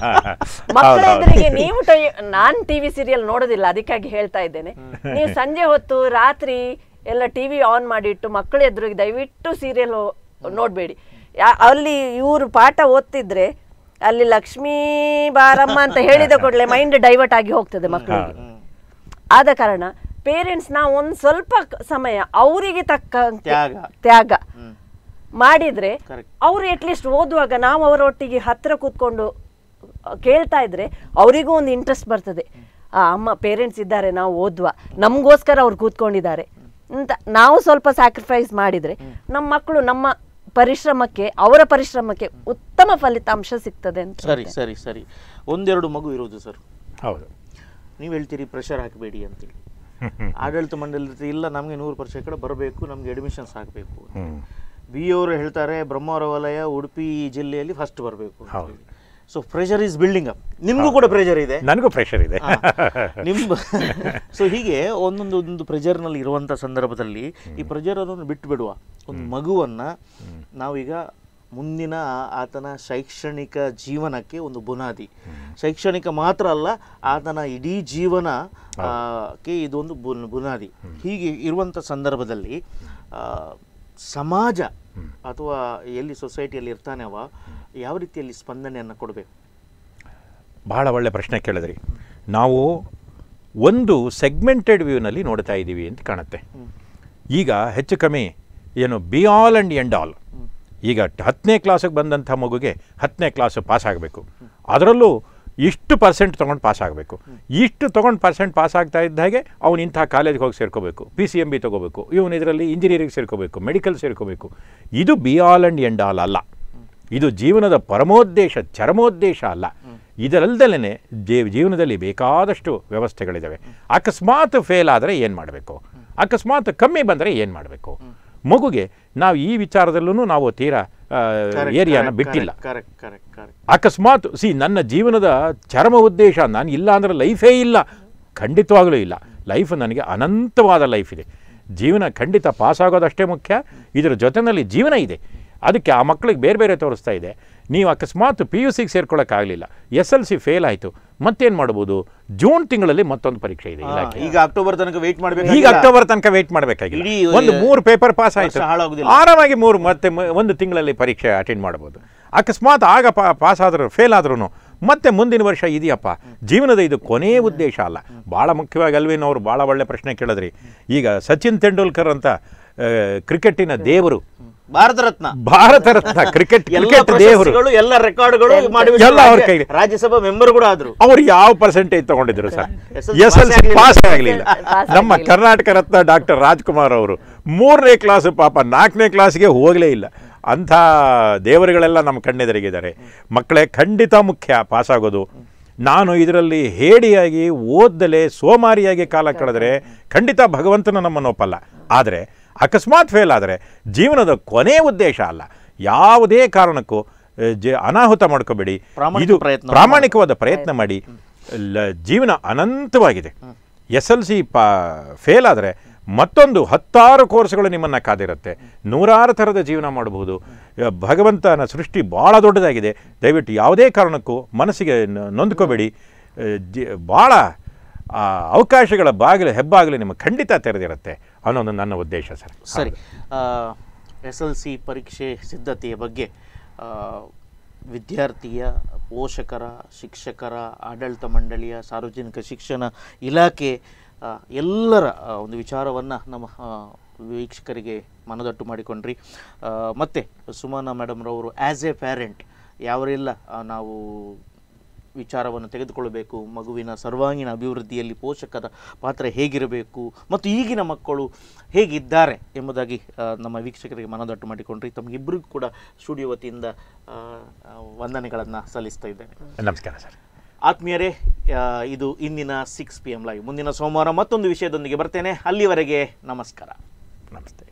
ಮಕ್ಕಳ ಎದುರಿಗೆ ನೀವು ಟ- ನಾನ್ ಟಿವಿ ಸೀರಿಯಲ್ ನೋಡೋದಿಲ್ಲ ಅದಕ್ಕಾಗಿ ಹೇಳ್ತಾ ಇದ್ದೇನೆ ನೀವು ಸಂಜೆ ಹೊತ್ತು ರಾತ್ರಿ ಎಲ್ಲ ಟಿವಿ ಆನ್ ಮಾಡಿಟ್ಟು ಮಕ್ಕಳ ಎದುರಿಗೆ ದಯವಿಟ್ಟು ಸೀರಿಯಲ್ ನೋಡ್ಬೇಡಿ ಯಾ- ಅಲ್ಲಿ ಇವರು ಪಾಠ ಓದ್ತಿದ್ರೆ ಅಲ್ಲಿ ಲಕ್ಷ್ಮೀ ಬಾರಮ್ಮ ಅಂತ ಹೇಳಿದ ಕೂಡಲೇ ಮೈಂಡ್ ಡೈವರ್ಟ್ ಆಗಿ ಹೋಗ್ತದೆ ಮಕ್ಕಳಿಗೆ ಆದ ಕಾರಣ ಪೇರೆಂಟ್ಸ್ ನಾವು ಒಂದು ಸ್ವಲ್ಪ ಕ- ಸಮಯ ಅವರಿಗೆ ತಕ್ಕ ತ್ಯಾಗ. ತ್ಯಾಗ ಹ್ಮ್. ಮಾಡಿದ್ರೆ Correct. ಅವ್ರು ಅಟ್ಲೀಸ್ಟ್ ಓದುವಾಗ ನಾವು ಅವರೊಟ್ಟಿಗೆ ಹತ್ರ ಕೂತ್ಕೊಂಡು ಅ, ಕೇಳ್ತಾ ಇದ್ರೆ ಅವರಿಗೂ ಒಂದು ಇಂಟ್ರೆಸ್ಟ್ ಬರ್ತದೆ ಆ ಅಮ್ಮ ಪೇರೆಂಟ್ಸ್ ಇದ್ದಾರೆ ನಾವು ಓದುವ ನಮಗೋಸ್ಕರ ಅವ್ರು ಕೂತ್ಕೊಂಡಿದ್ದಾರೆ ಅಂತ ನಾವು ಸ್ವಲ್ಪ ಸ್ಯಾಕ್ರಿಫೈಸ್ ಮಾಡಿದ್ರೆ ನಮ್ಮ ಮಕ್ಕಳು ನಮ್ಮ ಪರಿಶ್ರಮಕ್ಕೆ ಅವರ ಪರಿಶ್ರಮಕ್ಕೆ ಉತ್ತಮ ಫಲಿತಾಂಶ ಸಿಗ್ತದೆ ಅಂತ ಸರಿ ಸರಿ ಸರಿ ಒಂದೆರಡು ಮಗು ಇರೋದು ಸರ್ ಹೌದು ನೀವು ಹೇಳ್ತೀರಿ ಪ್ರೆಷರ್ ಹಾಕಬೇಡಿ ಅಂತೇಳಿ ಆಡಳಿತ ಮಂಡಳಿ ಇರುತ್ತೆ, ಇಲ್ಲ ನಮಗೆ ನೂರು ಪರ್ಸೆಂಟ್ ಕಡೆ ಬರಬೇಕು ನಮಗೆ ಅಡ್ಮಿಷನ್ಸ್ ಆಗಬೇಕು ಹ್ಮ್. ಬಿ ಅವರು ಹೇಳ್ತಾರೆ ಬ್ರಹ್ಮಾವರ ವಲಯ ಉಡುಪಿ ಜಿಲ್ಲೆಯಲ್ಲಿ ಫಸ್ಟ್ ಬರಬೇಕು ಹೌದು. So pressure is building up ನಿಮಗೂ ಕೂಡ ಪ್ರೆಷರ್ ಇದೆ ನನಗೂ ಪ್ರೆಷರ್ ಇದೆ ನಿಮ್ಮ ಸೊ ಹೀಗೆ ಒಂದೊಂದು ಒಂದು ಪ್ರೆಜರ್ನಲ್ಲಿ ಇರುವಂಥ ಸಂದರ್ಭದಲ್ಲಿ ಈ ಪ್ರೆಜರ್ ಅನ್ನು ಬಿಟ್ಟು ಬಿಡುವ ಒಂದು ಮಗುವನ್ನ ನಾವೀಗ ಮುಂದಿನ ಆ- ಆತನ ಶೈಕ್ಷಣಿಕ ಜೀವನಕ್ಕೆ ಒಂದು ಬುನಾದಿ ಶೈಕ್ಷಣಿಕ ಮಾತ್ರ ಅಲ್ಲ ಆತನ ಇಡೀ ಜೀವನ ಆ, ಕ್ಕೆ ಇದೊಂದು ಬುನ್- ಬುನಾದಿ ಹೀಗೆ ಇರುವಂಥ ಸಂದರ್ಭದಲ್ಲಿ ಆ, ಸಮಾಜ ಅಥವಾ ಎಲ್ಲಿ ಸೊಸೈಟಿಯಲ್ಲಿ ಇರ್ತಾನೆ ಅವ ಯಾವ ರೀತಿಯಲ್ಲಿ ಸ್ಪಂದನೆಯನ್ನು ಕೊಡಬೇಕು ಬಹಳ ಒಳ್ಳೆ ಪ್ರಶ್ನೆ ಕೇಳಿದ್ರಿ ನಾವು ಒಂದು ಸೆಗ್ಮೆಂಟೆಡ್ ವ್ಯೂನಲ್ಲಿ ನೋಡ್ತಾ ಇದ್ದೀವಿ ಅಂತ ಕಾಣುತ್ತೆ ಈಗ ಹೆಚ್ಚು ಕಮ್ಮಿ ಏನು be all and end all ಈಗ ಹತ್ತನೇ ಕ್ಲಾಸಿಗೆ ಬಂದಂಥ ಮಗುಗೆ ಹತ್ತನೇ ಕ್ಲಾಸು ಪಾಸ್ ಆಗಬೇಕು ಅದರಲ್ಲೂ ಇಷ್ಟು ಪರ್ಸೆಂಟ್ ತೊಗೊಂಡು ಪಾಸ್ ಆಗಬೇಕು ಇಷ್ಟು ತೊಗೊಂಡು ಪರ್ಸೆಂಟ್ ಪಾಸ್ ಆಗ್ತಾ ಇದ್ದ ಹಾಗೆ ಅವನು ಇಂಥ ಕಾಲೇಜ್ಗೆ ಹೋಗಿ ಸೇರ್ಕೋಬೇಕು ಪಿ ಸಿ ಎಮ್ ಬಿ ತೊಗೋಬೇಕು ಇವನು ಇದರಲ್ಲಿ ಇಂಜಿನಿಯರಿಂಗ್ ಸೇರ್ಕೋಬೇಕು ಮೆಡಿಕಲ್ ಸೇರ್ಕೋಬೇಕು ಇದು be all and end all ಅಲ್ಲ ಇದು ಜೀವನದ ಪರಮೋದ್ದೇಶ ಚರಮೋದ್ದೇಶ ಅಲ್ಲ ಇದರಲ್ದಲೇ ಜೀವನದಲ್ಲಿ ಬೇಕಾದಷ್ಟು ವ್ಯವಸ್ಥೆಗಳಿದ್ದಾವೆ ಅಕಸ್ಮಾತ್ ಫೇಲ್ ಆದರೆ ಏನು ಮಾಡಬೇಕು ಅಕಸ್ಮಾತ್ ಕಮ್ಮಿ ಬಂದರೆ ಏನು ಮಾಡಬೇಕು ಮಗುಗೆ ನಾವು ಈ ವಿಚಾರದಲ್ಲೂ ನಾವು ತೀರಾ ಏರಿಯಾನ ಬಿಟ್ಟಿಲ್ಲ ಕರೆಕ್ಟ್ ಕರೆಕ್ಟ್ ಕರೆಕ್ಟ್ ಅಕಸ್ಮಾತ್ ಸಿ ನನ್ನ ಜೀವನದ ಚರಮ ಉದ್ದೇಶ ನಾನು ಇಲ್ಲ ಅಂದರೆ ಲೈಫೇ ಇಲ್ಲ ಖಂಡಿತವಾಗಲೂ ಇಲ್ಲ ಲೈಫ್ ನನಗೆ ಅನಂತವಾದ ಲೈಫ್ ಇದೆ ಜೀವನ ಖಂಡಿತ ಪಾಸ್ ಆಗೋದಷ್ಟೇ ಮುಖ್ಯ ಇದರ ಜೊತೆಯಲ್ಲಿ ಜೀವನ ಇದೆ ಅದಕ್ಕೆ ಆ ಮಕ್ಕಳಿಗೆ ಬೇರೆ ಬೇರೆ ತೋರಿಸ್ತಾ ಇದೆ ನೀವು ಅಕಸ್ಮಾತ್ ಪಿ ಯು ಸಿಗೆ ಸೇರ್ಕೊಳ್ಳೋಕ್ಕಾಗಲಿಲ್ಲ ಎಸ್ ಎಲ್ ಸಿ ಫೇಲ್ ಆಯಿತು ಮತ್ತೇನು ಮಾಡ್ಬೋದು ಜೂನ್ ತಿಂಗಳಲ್ಲಿ ಮತ್ತೊಂದು ಪರೀಕ್ಷೆ ಇದೆ ಇಲಾಖೆ ಈಗ ಅಕ್ಟೋಬರ್ ತನಕ ವೇಟ್ ಮಾಡಬೇಕು ಈಗ ಅಕ್ಟೋಬರ್ ತನಕ ವೇಟ್ ಮಾಡಬೇಕಾಗಿಲ್ಲ ಇಡೀ, ಒಂದು ಮೂರು ಪೇಪರ್ ಪಾಸ್ ಆಯಿತು ವರ್ಷ ಹಾಳಾಗುದಿಲ್ಲ. ಆರಾಮಾಗಿ ಮೂರು ಮತ್ತೆ ಮ- ಒಂದು ತಿಂಗಳಲ್ಲಿ ಪರೀಕ್ಷೆ ಅಟೆಂಡ್ ಮಾಡ್ಬೋದು ಅಕಸ್ಮಾತ್ ಆಗ ಪಾ ಪಾಸ್ ಆದರೂ ಫೇಲ್ ಆದ್ರೂ ಮತ್ತೆ ಮುಂದಿನ ವರ್ಷ ಇದೆಯಪ್ಪ ಜೀವನದ ಇದು ಕೊನೆಯ ಉದ್ದೇಶ ಅಲ್ಲ ಭಾಳ ಮುಖ್ಯವಾಗಿ ಅಲ್ವೇನೋ ಅವರು ಭಾಳ ಒಳ್ಳೆ ಪ್ರಶ್ನೆ ಕೇಳಿದ್ರಿ ಈಗ ಸಚಿನ್ ತೆಂಡೂಲ್ಕರ್ ಅಂತ ಆ, ಕ್ರಿಕೆಟ್ಟಿನ ದೇವರು ಭಾರತ ರತ್ನ ಭಾರತ ರತ್ನ ಕ್ರಿಕೆಟ್ ಎಲ್ಲ ಕ್ರಿಕೆಟ್ ದೇವರು ಪ್ರಶಸ್ತಿಗಳು ಎಲ್ಲ ರೆಕಾರ್ಡ್ಗಳು ಮಾಡಿ ಎಲ್ಲ ಅವ್ರ ಕೈಲಿ. ರಾಜ್ಯಸಭಾ ಮೆಂಬರ್ ಕೂಡ ಆದ್ರು ಅವ್ರು ಯಾವ ಪರ್ಸೆಂಟೇಜ್ ತಗೊಂಡಿದ್ರು sir SLC S L C ಪಾಸೇ ಪಾಸ್ ಆಗ್ಲಿಲ್ಲ. ಆಗಲಿಲ್ಲ ಪಾಸ್ ನಮ್ಮ ಆಗ್ಲಿಲ್ಲ. ಕರ್ನಾಟಕ ರತ್ನ ಡಾಕ್ಟರ್ ರಾಜ್ಕುಮಾರ್ ಅವರು ಮೂರನೇ ಕ್ಲಾಸ್ ಪಾಪ ನಾಲ್ಕನೇ ಕ್ಲಾಸ್ಗೆ ಹೋಗಲೇ ಇಲ್ಲ ಅಂಥ ದೇವರುಗಳೆಲ್ಲ ನಮ್ಮ ಕಣ್ಣೆದುರಿಗಿದ್ದಾರೆ ಮಕ್ಕಳೇ ಖಂಡಿತ ಮುಖ್ಯ ಪಾಸ್ ಆಗೋದು ನಾನು ಇದರಲ್ಲಿ ಹೇಡಿಯಾಗಿ ಓದ್ದಲೆ ಸೋಮಾರಿಯಾಗಿ ಕಾಲ ಕಳೆದ್ರೆ ಖಂಡಿತ ಭಗವಂತನ ನಮ್ಮನ್ನು ಒಪ್ಪಲ್ಲ ಆದರೆ ಅಕಸ್ಮಾತ್ ಫೇಲ್ ಆದರೆ ಜೀವನದ ಕೊನೆ ಉದ್ದೇಶ ಅಲ್ಲ ಯಾವುದೇ ಕಾರಣಕ್ಕೂ ಆ, ಜ ಅನಾಹುತ ಮಾಡ್ಕೋಬೇಡಿ ಪ್ರಾಮಾಣಿಕ ಇದು ಪ್ರಯತ್ನ ಪ್ರಾಮಾಣಿಕವಾದ ಪ್ರಯತ್ನ ಮಾಡಿ ಲ- ಜೀವನ ಅನಂತವಾಗಿದೆ ಎಸ್ ಎಲ್ ಸಿ ಪಾ ಫೇಲ್ ಆದರೆ ಮತ್ತೊಂದು ಹತ್ತಾರು ಕೋರ್ಸ್ಗಳು ನಿಮ್ಮನ್ನು ಕಾದಿರುತ್ತೆ ನೂರಾರು ಥರದ ಜೀವನ ಮಾಡಬಹುದು ಯ- ಭಗವಂತನ ಸೃಷ್ಟಿ ಭಾಳ ದೊಡ್ಡದಾಗಿದೆ ದಯವಿಟ್ಟು ಯಾವುದೇ ಕಾರಣಕ್ಕೂ ಮನಸ್ಸಿಗೆ ನ- ನೊಂದ್ಕೋಬೇಡಿ ಆ, ಜಿ ಭಾಳ ಆ, ಅವಕಾಶಗಳ ಬಾಗಿಲು ಹೆಬ್ಬಾಗಿಲು ನಿಮಗೆ ಖಂಡಿತ ತೆರೆದಿರುತ್ತೆ ಅನ್ನೋದು ನನ್ನ ಉದ್ದೇಶ ಸರ್ ಸರಿ ಎಸ್ ಎಲ್ ಸಿ ಪರೀಕ್ಷೆ ಸಿದ್ಧತೆಯ ಬಗ್ಗೆ ಆ, ವಿದ್ಯಾರ್ಥಿಯ ಪೋಷಕರ ಶಿಕ್ಷಕರ ಆಡಳಿತ ಮಂಡಳಿಯ ಸಾರ್ವಜನಿಕ ಶಿಕ್ಷಣ ಇಲಾಖೆ ಆ, ಎಲ್ಲರ ಆ, ಒಂದು ವಿಚಾರವನ್ನು ನಮ್ಮ ಆ, ವೀಕ್ಷಕರಿಗೆ ಮನದಟ್ಟು ಮಾಡಿಕೊಂಡ್ರಿ ಆ, ಮತ್ತೆ ಸುಮನ ಮೇಡಮ್ರವರು ಆ್ಯಸ್ ಎ ಪ್ಯಾರೆಂಟ್ ಯಾವರೆಲ್ಲ ಆ, ನಾವು ವಿಚಾರವನ್ನು ತೆಗೆದುಕೊಳ್ಳಬೇಕು ಮಗುವಿನ ಸರ್ವಾಂಗೀಣ ಅಭಿವೃದ್ಧಿಯಲ್ಲಿ ಪೋಷಕರ ಪಾತ್ರ ಹೇಗಿರಬೇಕು ಮತ್ತು ಈಗಿನ ಮಕ್ಕಳು ಹೇಗಿದ್ದಾರೆ ಎಂಬುದಾಗಿ ಆ, ನಮ್ಮ ವೀಕ್ಷಕರಿಗೆ ಮನದಟ್ಟು ಮಾಡಿಕೊಂಡ್ರಿ ತಮಗಿಬ್ಬರಿಗೂ ಕೂಡ ಸ್ಟುಡಿಯೋ ವತಿಯಿಂದ ಆ, ಆ, ವಂದನೆಗಳನ್ನು ಸಲ್ಲಿಸ್ತಾ ಇದ್ದೇನೆ ನಮಸ್ಕಾರ ಸರ್ ಆತ್ಮೀಯರೇ ಆ, ಇದು ಇಂದಿನ ಸಿಕ್ಸ್ ಪಿ ಎಂ ಲೈವ್ ಮುಂದಿನ ಸೋಮವಾರ ಮತ್ತೊಂದು ವಿಷಯದೊಂದಿಗೆ ಬರ್ತೇನೆ ಅಲ್ಲಿವರೆಗೆ ನಮಸ್ಕಾರ ನಮಸ್ತೆ